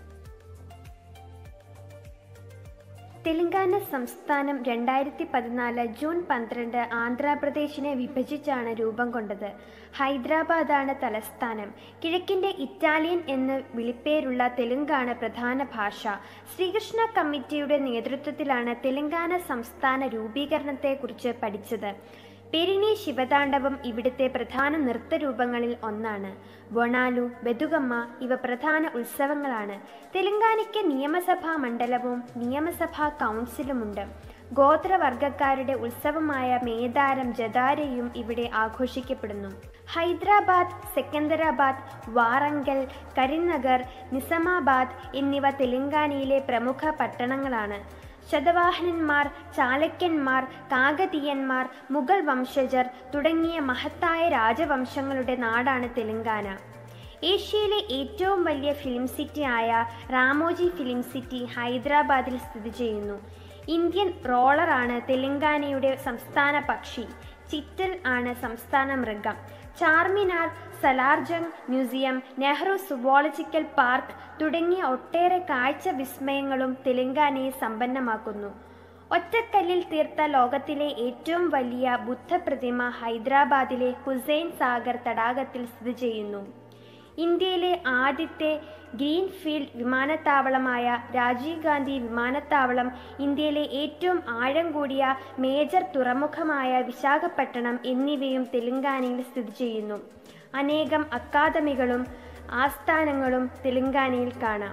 തെലങ്കാന സംസ്ഥാനം രണ്ടായിരത്തി പതിനാല് ജൂൺ പന്ത്രണ്ട് ആന്ധ്രാപ്രദേശിനെ വിഭജിച്ചാണ് രൂപം കൊണ്ടത് ഹൈദരാബാദാണ് തലസ്ഥാനം കിഴക്കിൻ്റെ ഇറ്റാലിയൻ എന്ന് വിളിപ്പേരുള്ള തെലുങ്കാണ് പ്രധാന ഭാഷ ശ്രീകൃഷ്ണ കമ്മിറ്റിയുടെ നേതൃത്വത്തിലാണ് തെലങ്കാന സംസ്ഥാന രൂപീകരണത്തെക്കുറിച്ച് പഠിച്ചത് പെരിണി ശിവതാണ്ഡവം ഇവിടുത്തെ പ്രധാന നൃത്തരൂപങ്ങളിൽ ഒന്നാണ് ബൊണാലു ബെതുകമ്മ ഇവ പ്രധാന ഉത്സവങ്ങളാണ് തെലങ്കാനയ്ക്ക് നിയമസഭാ മണ്ഡലവും നിയമസഭാ കൗൺസിലുമുണ്ട് ഗോത്രവർഗക്കാരുടെ ഉത്സവമായ മേദാരം ജദാരയും ഇവിടെ ആഘോഷിക്കപ്പെടുന്നു ഹൈദരാബാദ് സെക്കന്ദരാബാദ് വാറങ്കൽ കരിനഗർ നിസമാബാദ് എന്നിവ തെലങ്കാനയിലെ പ്രമുഖ പട്ടണങ്ങളാണ് ശതവാഹനന്മാർ ചാലക്യന്മാർ കാകതീയന്മാർ മുഗൾ വംശജർ തുടങ്ങിയ മഹത്തായ രാജവംശങ്ങളുടെ നാടാണ് തെലങ്കാന ഏഷ്യയിലെ ഏറ്റവും വലിയ ഫിലിം സിറ്റിയായ റാമോജി ഫിലിം സിറ്റി ഹൈദരാബാദിൽ സ്ഥിതി ചെയ്യുന്നു ഇന്ത്യൻ റോളറാണ് തെലങ്കാനയുടെ സംസ്ഥാന പക്ഷി ചിറ്റൽ ആണ് സംസ്ഥാന മൃഗം Charminar Salar Jung museum Nehru zoological park തുടങ്ങിയ ഒട്ടേറെ കാഴ്ച വിസ്മയങ്ങളും തെലങ്കാനയെ സമ്പന്നമാക്കുന്നു ഒറ്റക്കല്ലിൽ തീർത്ത ലോകത്തിലെ ഏറ്റവും വലിയ ബുദ്ധപ്രതിമ ഹൈദരാബാദിലെ ഹുസൈൻ സാഗർ തടാകത്തിൽ സ്ഥിതി ചെയ്യുന്നു ഇന്ത്യയിലെ ആദ്യത്തെ ഗ്രീൻഫീൽഡ് വിമാനത്താവളമായ രാജീവ് ഗാന്ധി വിമാനത്താവളം ഇന്ത്യയിലെ ഏറ്റവും ആഴം കൂടിയ മേജർ തുറമുഖമായ വിശാഖപട്ടണം എന്നിവയും തെലങ്കാനയിൽ സ്ഥിതി ചെയ്യുന്നു അനേകം അക്കാദമികളും ആസ്ഥാനങ്ങളും തെലങ്കാനയിൽ കാണാം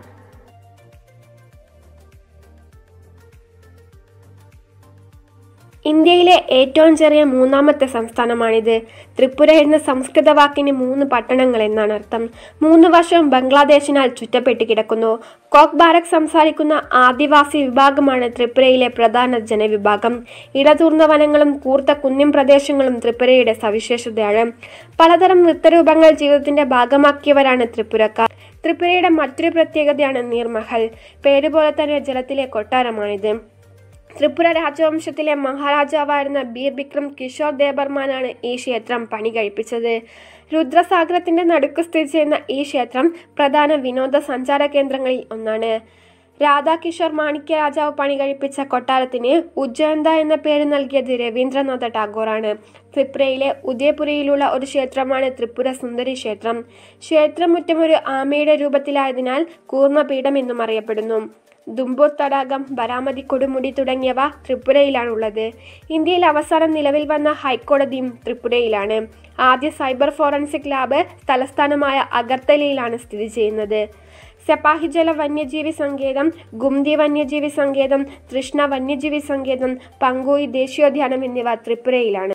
ഇന്ത്യയിലെ ഏറ്റവും ചെറിയ മൂന്നാമത്തെ സംസ്ഥാനമാണിത് ത്രിപുര എന്ന സംസ്കൃത വാക്കിന് മൂന്ന് പട്ടണങ്ങൾ എന്നാണ് അർത്ഥം മൂന്ന് വർഷവും ബംഗ്ലാദേശിനാൽ ചുറ്റപ്പെട്ട് കിടക്കുന്നു കോക് ബാരക് സംസാരിക്കുന്ന ആദിവാസി വിഭാഗമാണ് ത്രിപുരയിലെ പ്രധാന ജനവിഭാഗം ഇടതൂർന്ന വനങ്ങളും കൂർത്ത കുന്നിൻ പ്രദേശങ്ങളും ത്രിപുരയുടെ സവിശേഷതയാണ് പലതരം നൃത്തരൂപങ്ങൾ ജീവിതത്തിന്റെ ഭാഗമാക്കിയവരാണ് ത്രിപുരക്കാർ ത്രിപുരയുടെ മറ്റൊരു പ്രത്യേകതയാണ് നീർമഹൽ പേരുപോലെ തന്നെ ജലത്തിലെ കൊട്ടാരമാണിത് ത്രിപുര രാജവംശത്തിലെ മഹാരാജാവായിരുന്ന ബീർ ബിക്രം കിഷോർ ദേബർമാനാണ് ഈ ക്ഷേത്രം പണി കഴിപ്പിച്ചത് രുദ്രസാഗരത്തിന്റെ നടുക്ക് സ്ഥിതി ചെയ്യുന്ന ഈ ക്ഷേത്രം പ്രധാന വിനോദസഞ്ചാര കേന്ദ്രങ്ങളിൽ ഒന്നാണ് രാധാകിഷോർ മാണിക്യ രാജാവ് പണി കഴിപ്പിച്ച കൊട്ടാരത്തിന് ഉജ്ജയന്ത എന്ന പേര് നൽകിയത് രവീന്ദ്രനാഥ ടാഗോറാണ് ത്രിപുരയിലെ ഉദയപുരയിലുള്ള ഒരു ക്ഷേത്രമാണ് ത്രിപുര സുന്ദരി ക്ഷേത്രം ക്ഷേത്രമുറ്റം ഒരു ആമയുടെ രൂപത്തിലായതിനാൽ കൂർമ്മപീഠം എന്നും അറിയപ്പെടുന്നു ദുംബൂർ തടാകം ബരാമതി കൊടുമുടി തുടങ്ങിയവ ത്രിപുരയിലാണുള്ളത് ഇന്ത്യയിൽ അവസാനം നിലവിൽ വന്ന ഹൈക്കോടതിയും ത്രിപുരയിലാണ് ആദ്യ സൈബർ ഫോറൻസിക് ലാബ് തലസ്ഥാനമായ അഗർത്തലയിലാണ് സ്ഥിതി ചെയ്യുന്നത് സെപ്പാഹിജല വന്യജീവി സങ്കേതം ഗുംതി വന്യജീവി സങ്കേതം തൃഷ്ണ വന്യജീവി സങ്കേതം പങ്കുയി ദേശീയോദ്യാനം എന്നിവ ത്രിപുരയിലാണ്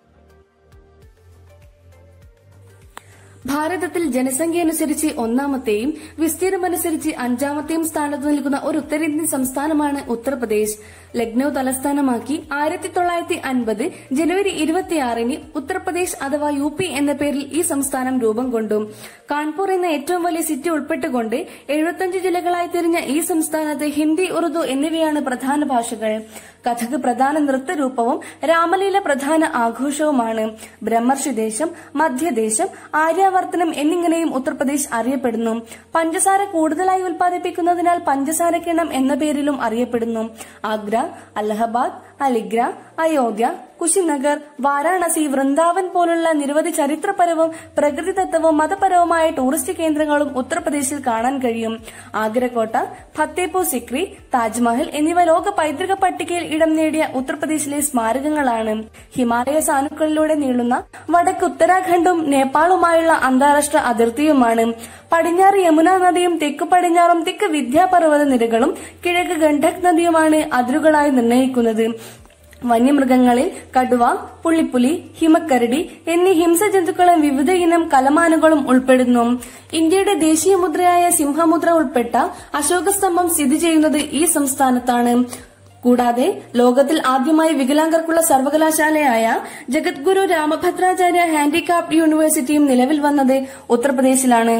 ഭാരതത്തിൽ ജനസംഖ്യ അനുസരിച്ച് ഒന്നാമത്തെയും വിസ്തീർണമനുസരിച്ച് അഞ്ചാമത്തെയും സ്ഥാനത്ത് നിൽക്കുന്ന ഒരു ഉത്തരേന്ത്യൻ സംസ്ഥാനമാണ് ഉത്തർപ്രദേശ് ലക്നൌ തലസ്ഥാനമാക്കി ആയിരത്തി തൊള്ളായിരത്തി അൻപത് ജനുവരി ഇരുപത്തിയാറിന് ഉത്തർപ്രദേശ് അഥവാ യു പി എന്ന പേരിൽ ഈ സംസ്ഥാനം രൂപം കൊണ്ടു കാൺപൂർ എന്ന ഏറ്റവും വലിയ സിറ്റി ഉൾപ്പെട്ടുകൊണ്ട് എഴുപത്തഞ്ച് ജില്ലകളായി തിരിഞ്ഞ ഈ സംസ്ഥാനത്ത് ഹിന്ദി ഉറുദു എന്നിവയാണ് പ്രധാന ഭാഷകൾ കഥക് പ്രധാന നൃത്തരൂപവും രാമലീല പ്രധാന ആഘോഷവുമാണ് ബ്രഹ്മർഷിദേശം മധ്യദേശം ആര്യാവർത്തനം എന്നിങ്ങനെയും ഉത്തർപ്രദേശ് അറിയപ്പെടുന്നു പഞ്ചസാര കൂടുതലായി ഉൽപ്പാദിപ്പിക്കുന്നതിനാൽ പഞ്ചസാര കിണം എന്ന പേരിലും അറിയപ്പെടുന്നു ആഗ്ര അലഹബാദ് അലിഗ്ര അയോധ്യ കുശിനഗർ വാരാണസി വൃന്ദാവൻ പോലുള്ള നിരവധി ചരിത്രപരവും പ്രകൃതിദത്തവും മതപരവുമായ ടൂറിസ്റ്റ് കേന്ദ്രങ്ങളും ഉത്തർപ്രദേശിൽ കാണാൻ കഴിയും ആഗ്രകോട്ട ഫത്തേപൂർ സിക്രി താജ്മഹൽ എന്നിവ ലോക പൈതൃക പട്ടികയിൽ ഇടം നേടിയ ഉത്തർപ്രദേശിലെ സ്മാരകങ്ങളാണ് ഹിമാലയ സാനുക്കളിലൂടെ നീളുന്ന വടക്ക് ഉത്തരാഖണ്ഡും നേപ്പാളുമായുള്ള അന്താരാഷ്ട്ര അതിർത്തിയുമാണ് പടിഞ്ഞാറ് യമുന നദിയും തെക്ക് പടിഞ്ഞാറും തെക്ക് വിദ്യാപർവ്വത നിരകളും കിഴക്ക് ഗണ്ഡക് നദിയുമാണ് അതിരുകളായി നിർണ്ണയിക്കുന്നത് വന്യമൃഗങ്ങളിൽ കടുവ പുള്ളിപ്പുലി ഹിമക്കരടി എന്നീ ഹിംസജന്തുക്കളും വിവിധ ഇനം കലമാനുകളും ഉൾപ്പെടുന്നു ഇന്ത്യയുടെ ദേശീയ മുദ്രയായ സിംഹമുദ്ര ഉൾപ്പെട്ട അശോകസ്തംഭം സ്ഥിതി ചെയ്യുന്നത് ഈ സംസ്ഥാനത്താണ് കൂടാതെ ലോകത്തിൽ ആദ്യമായി വികലാംഗർക്കുള്ള സർവകലാശാലയായ ജഗദ്ഗുരു രാമഭദ്രാചാര്യ ഹാൻഡികാപ്ഡ് യൂണിവേഴ്സിറ്റിയും നിലവിൽ വന്നത് ഉത്തർപ്രദേശിലാണ്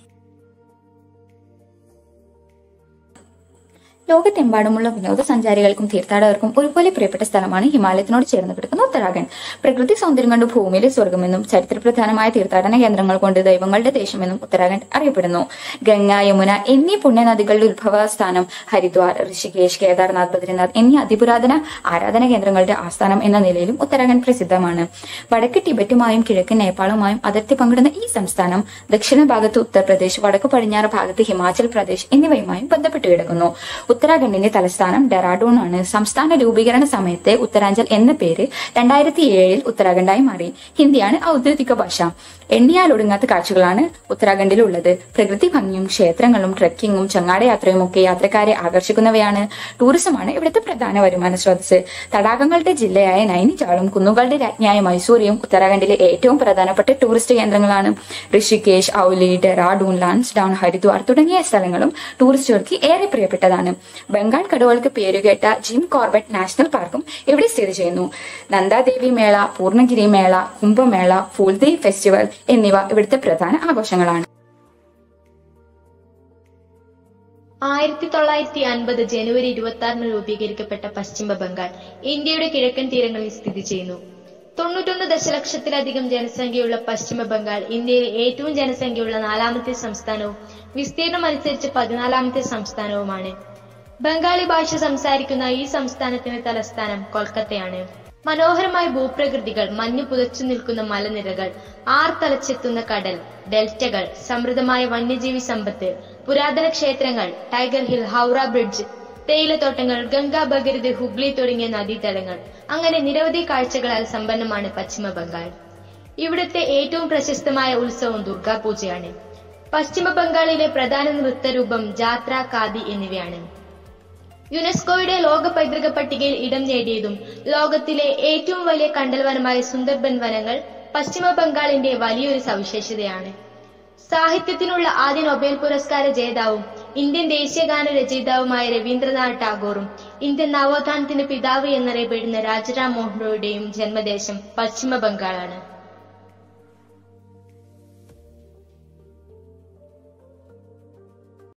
ലോകത്തെമ്പാടുമുള്ള വിനോദസഞ്ചാരികൾക്കും തീർത്ഥാടകർക്കും ഒരുപോലെ പ്രിയപ്പെട്ട സ്ഥലമാണ് ഹിമാലയത്തിനോട് ചേർന്ന് കിടക്കുന്ന ഉത്തരാഖണ്ഡ് പ്രകൃതി സൗന്ദര്യം കൊണ്ട് ഭൂമിയിലെ സ്വർഗമെന്നും ചരിത്രപ്രധാനമായ തീർത്ഥാടന കേന്ദ്രങ്ങൾ കൊണ്ട് ദൈവങ്ങളുടെ ദേശമെന്നും ഉത്തരാഖണ്ഡ് അറിയപ്പെടുന്നു ഗംഗ യമുന എന്നീ പുണ്യനദികളുടെ ഉത്ഭവ സ്ഥാനം ഹരിദ്വാർ ഋഷികേശ് കേദാർനാഥ് ബദ്രിനാഥ് എന്നീ അതിപുരാതന ആരാധന കേന്ദ്രങ്ങളുടെ ആസ്ഥാനം എന്ന നിലയിലും ഉത്തരാഖണ്ഡ് പ്രസിദ്ധമാണ് വടക്ക് ടിബറ്റുമായും കിഴക്ക് നേപ്പാളുമായും അതിർത്തി പങ്കിടുന്ന ഈ സംസ്ഥാനം ദക്ഷിണ ഭാഗത്ത് ഉത്തർപ്രദേശ് വടക്ക് പടിഞ്ഞാറ് ഭാഗത്ത് ഹിമാചൽ പ്രദേശ് എന്നിവയുമായും ബന്ധപ്പെട്ട് കിടക്കുന്നു ഉത്തരാഖണ്ഡിന്റെ തലസ്ഥാനം ഡെറാഡൂൺ ആണ് സംസ്ഥാന രൂപീകരണ സമയത്തെ ഉത്തരാഞ്ചൽ എന്ന പേര് രണ്ടായിരത്തി ഏഴിൽ ഉത്തരാഖണ്ഡായി മാറി ഹിന്ദിയാണ് ഔദ്യോഗിക ഭാഷ എണ്ണിയാൽ ഒടുങ്ങാത്ത കാഴ്ചകളാണ് ഉത്തരാഖണ്ഡിൽ ഉള്ളത് പ്രകൃതി ഭംഗിയും ക്ഷേത്രങ്ങളും ട്രക്കിങ്ങും ചങ്ങാടയാത്രയും ഒക്കെ യാത്രക്കാരെ ആകർഷിക്കുന്നവയാണ് ടൂറിസമാണ് ഇവിടുത്തെ പ്രധാന വരുമാന സ്രോതസ് തടാകങ്ങളുടെ ജില്ലയായ നൈനിറ്റാളും കുന്നുകളുടെ രാജ്ഞിയായ മൈസൂരിയും ഉത്തരാഖണ്ഡിലെ ഏറ്റവും പ്രധാനപ്പെട്ട ടൂറിസ്റ്റ് കേന്ദ്രങ്ങളാണ് ഋഷികേശ് ഔലി ഡെറാഡൂൺ ലാൻസ്ഡൌൺ ഹരിദ്വാർ തുടങ്ങിയ സ്ഥലങ്ങളും ടൂറിസ്റ്റുകൾക്ക് ഏറെ പ്രിയപ്പെട്ടതാണ് ബംഗാൾ കടുവകൾക്ക് പേരുകേട്ട ജിം കോർബറ്റ് നാഷണൽ പാർക്കും ഇവിടെ സ്ഥിതി ചെയ്യുന്നു നന്ദാദേവി മേള പൂർണ്ണഗിരി മേള കുംഭമേള ഫൂൽദേവ് ഫെസ്റ്റിവൽ എന്നിവ ഇവിടുത്തെ പ്രധാന ആഘോഷങ്ങളാണ് ആയിരത്തി തൊള്ളായിരത്തി അൻപത് ജനുവരി ഇരുപത്തി ആറിന് രൂപീകരിക്കപ്പെട്ട പശ്ചിമ ബംഗാൾ ഇന്ത്യയുടെ കിഴക്കൻ തീരങ്ങളിൽ സ്ഥിതി ചെയ്യുന്നു തൊണ്ണൂറ്റൊന്ന് ദശലക്ഷത്തിലധികം ജനസംഖ്യയുള്ള പശ്ചിമ ബംഗാൾ ഇന്ത്യയിലെ ഏറ്റവും ജനസംഖ്യയുള്ള നാലാമത്തെ സംസ്ഥാനവും വിസ്തീർണം അനുസരിച്ച് പതിനാലാമത്തെ സംസ്ഥാനവുമാണ് ബംഗാളി ഭാഷ സംസാരിക്കുന്ന ഈ സംസ്ഥാനത്തിന്റെ തലസ്ഥാനം കൊൽക്കത്തയാണ് മനോഹരമായ ഭൂപ്രകൃതികൾ മഞ്ഞു പുതച്ചു നിൽക്കുന്ന മലനിരകൾ ആർത്തലച്ചെത്തുന്ന കടൽ ഡെൽറ്റകൾ സമൃദ്ധമായ വന്യജീവി സമ്പത്ത് പുരാതന ക്ഷേത്രങ്ങൾ ടൈഗർ ഹിൽ ഹൗറ ബ്രിഡ്ജ് തേയിലത്തോട്ടങ്ങൾ ഗംഗാ ഭഗീരഥ് ഹുഗ്ലി തുടങ്ങിയ നദീതടങ്ങൾ അങ്ങനെ നിരവധി കാഴ്ചകളാൽ സമ്പന്നമാണ് പശ്ചിമ ബംഗാൾ ഇവിടുത്തെ ഏറ്റവും പ്രശസ്തമായ ഉത്സവം ദുർഗാപൂജയാണ് പശ്ചിമ ബംഗാളിലെ പ്രധാന നൃത്തരൂപം ജാത്ര കാദി എന്നിവയാണ് യുനെസ്കോയുടെ ലോക പൈതൃക പട്ടികയിൽ ഇടം നേടിയതും ലോകത്തിലെ ഏറ്റവും വലിയ കണ്ടൽവനമായ സുന്ദർബൻ വനങ്ങൾ പശ്ചിമ ബംഗാളിന്റെ വലിയൊരു സവിശേഷതയാണ് സാഹിത്യത്തിനുള്ള ആദ്യ നൊബേൽ പുരസ്കാര ജേതാവും ഇന്ത്യൻ ദേശീയഗാന രചയിതാവുമായ രവീന്ദ്രനാഥ് ടാഗോറും ഇന്ത്യൻ നവോത്ഥാനത്തിന്റെ പിതാവ് എന്നറിയപ്പെടുന്ന രാജരാം മോഹൻ റോയുടെയും ജന്മദേശം പശ്ചിമ ബംഗാളാണ്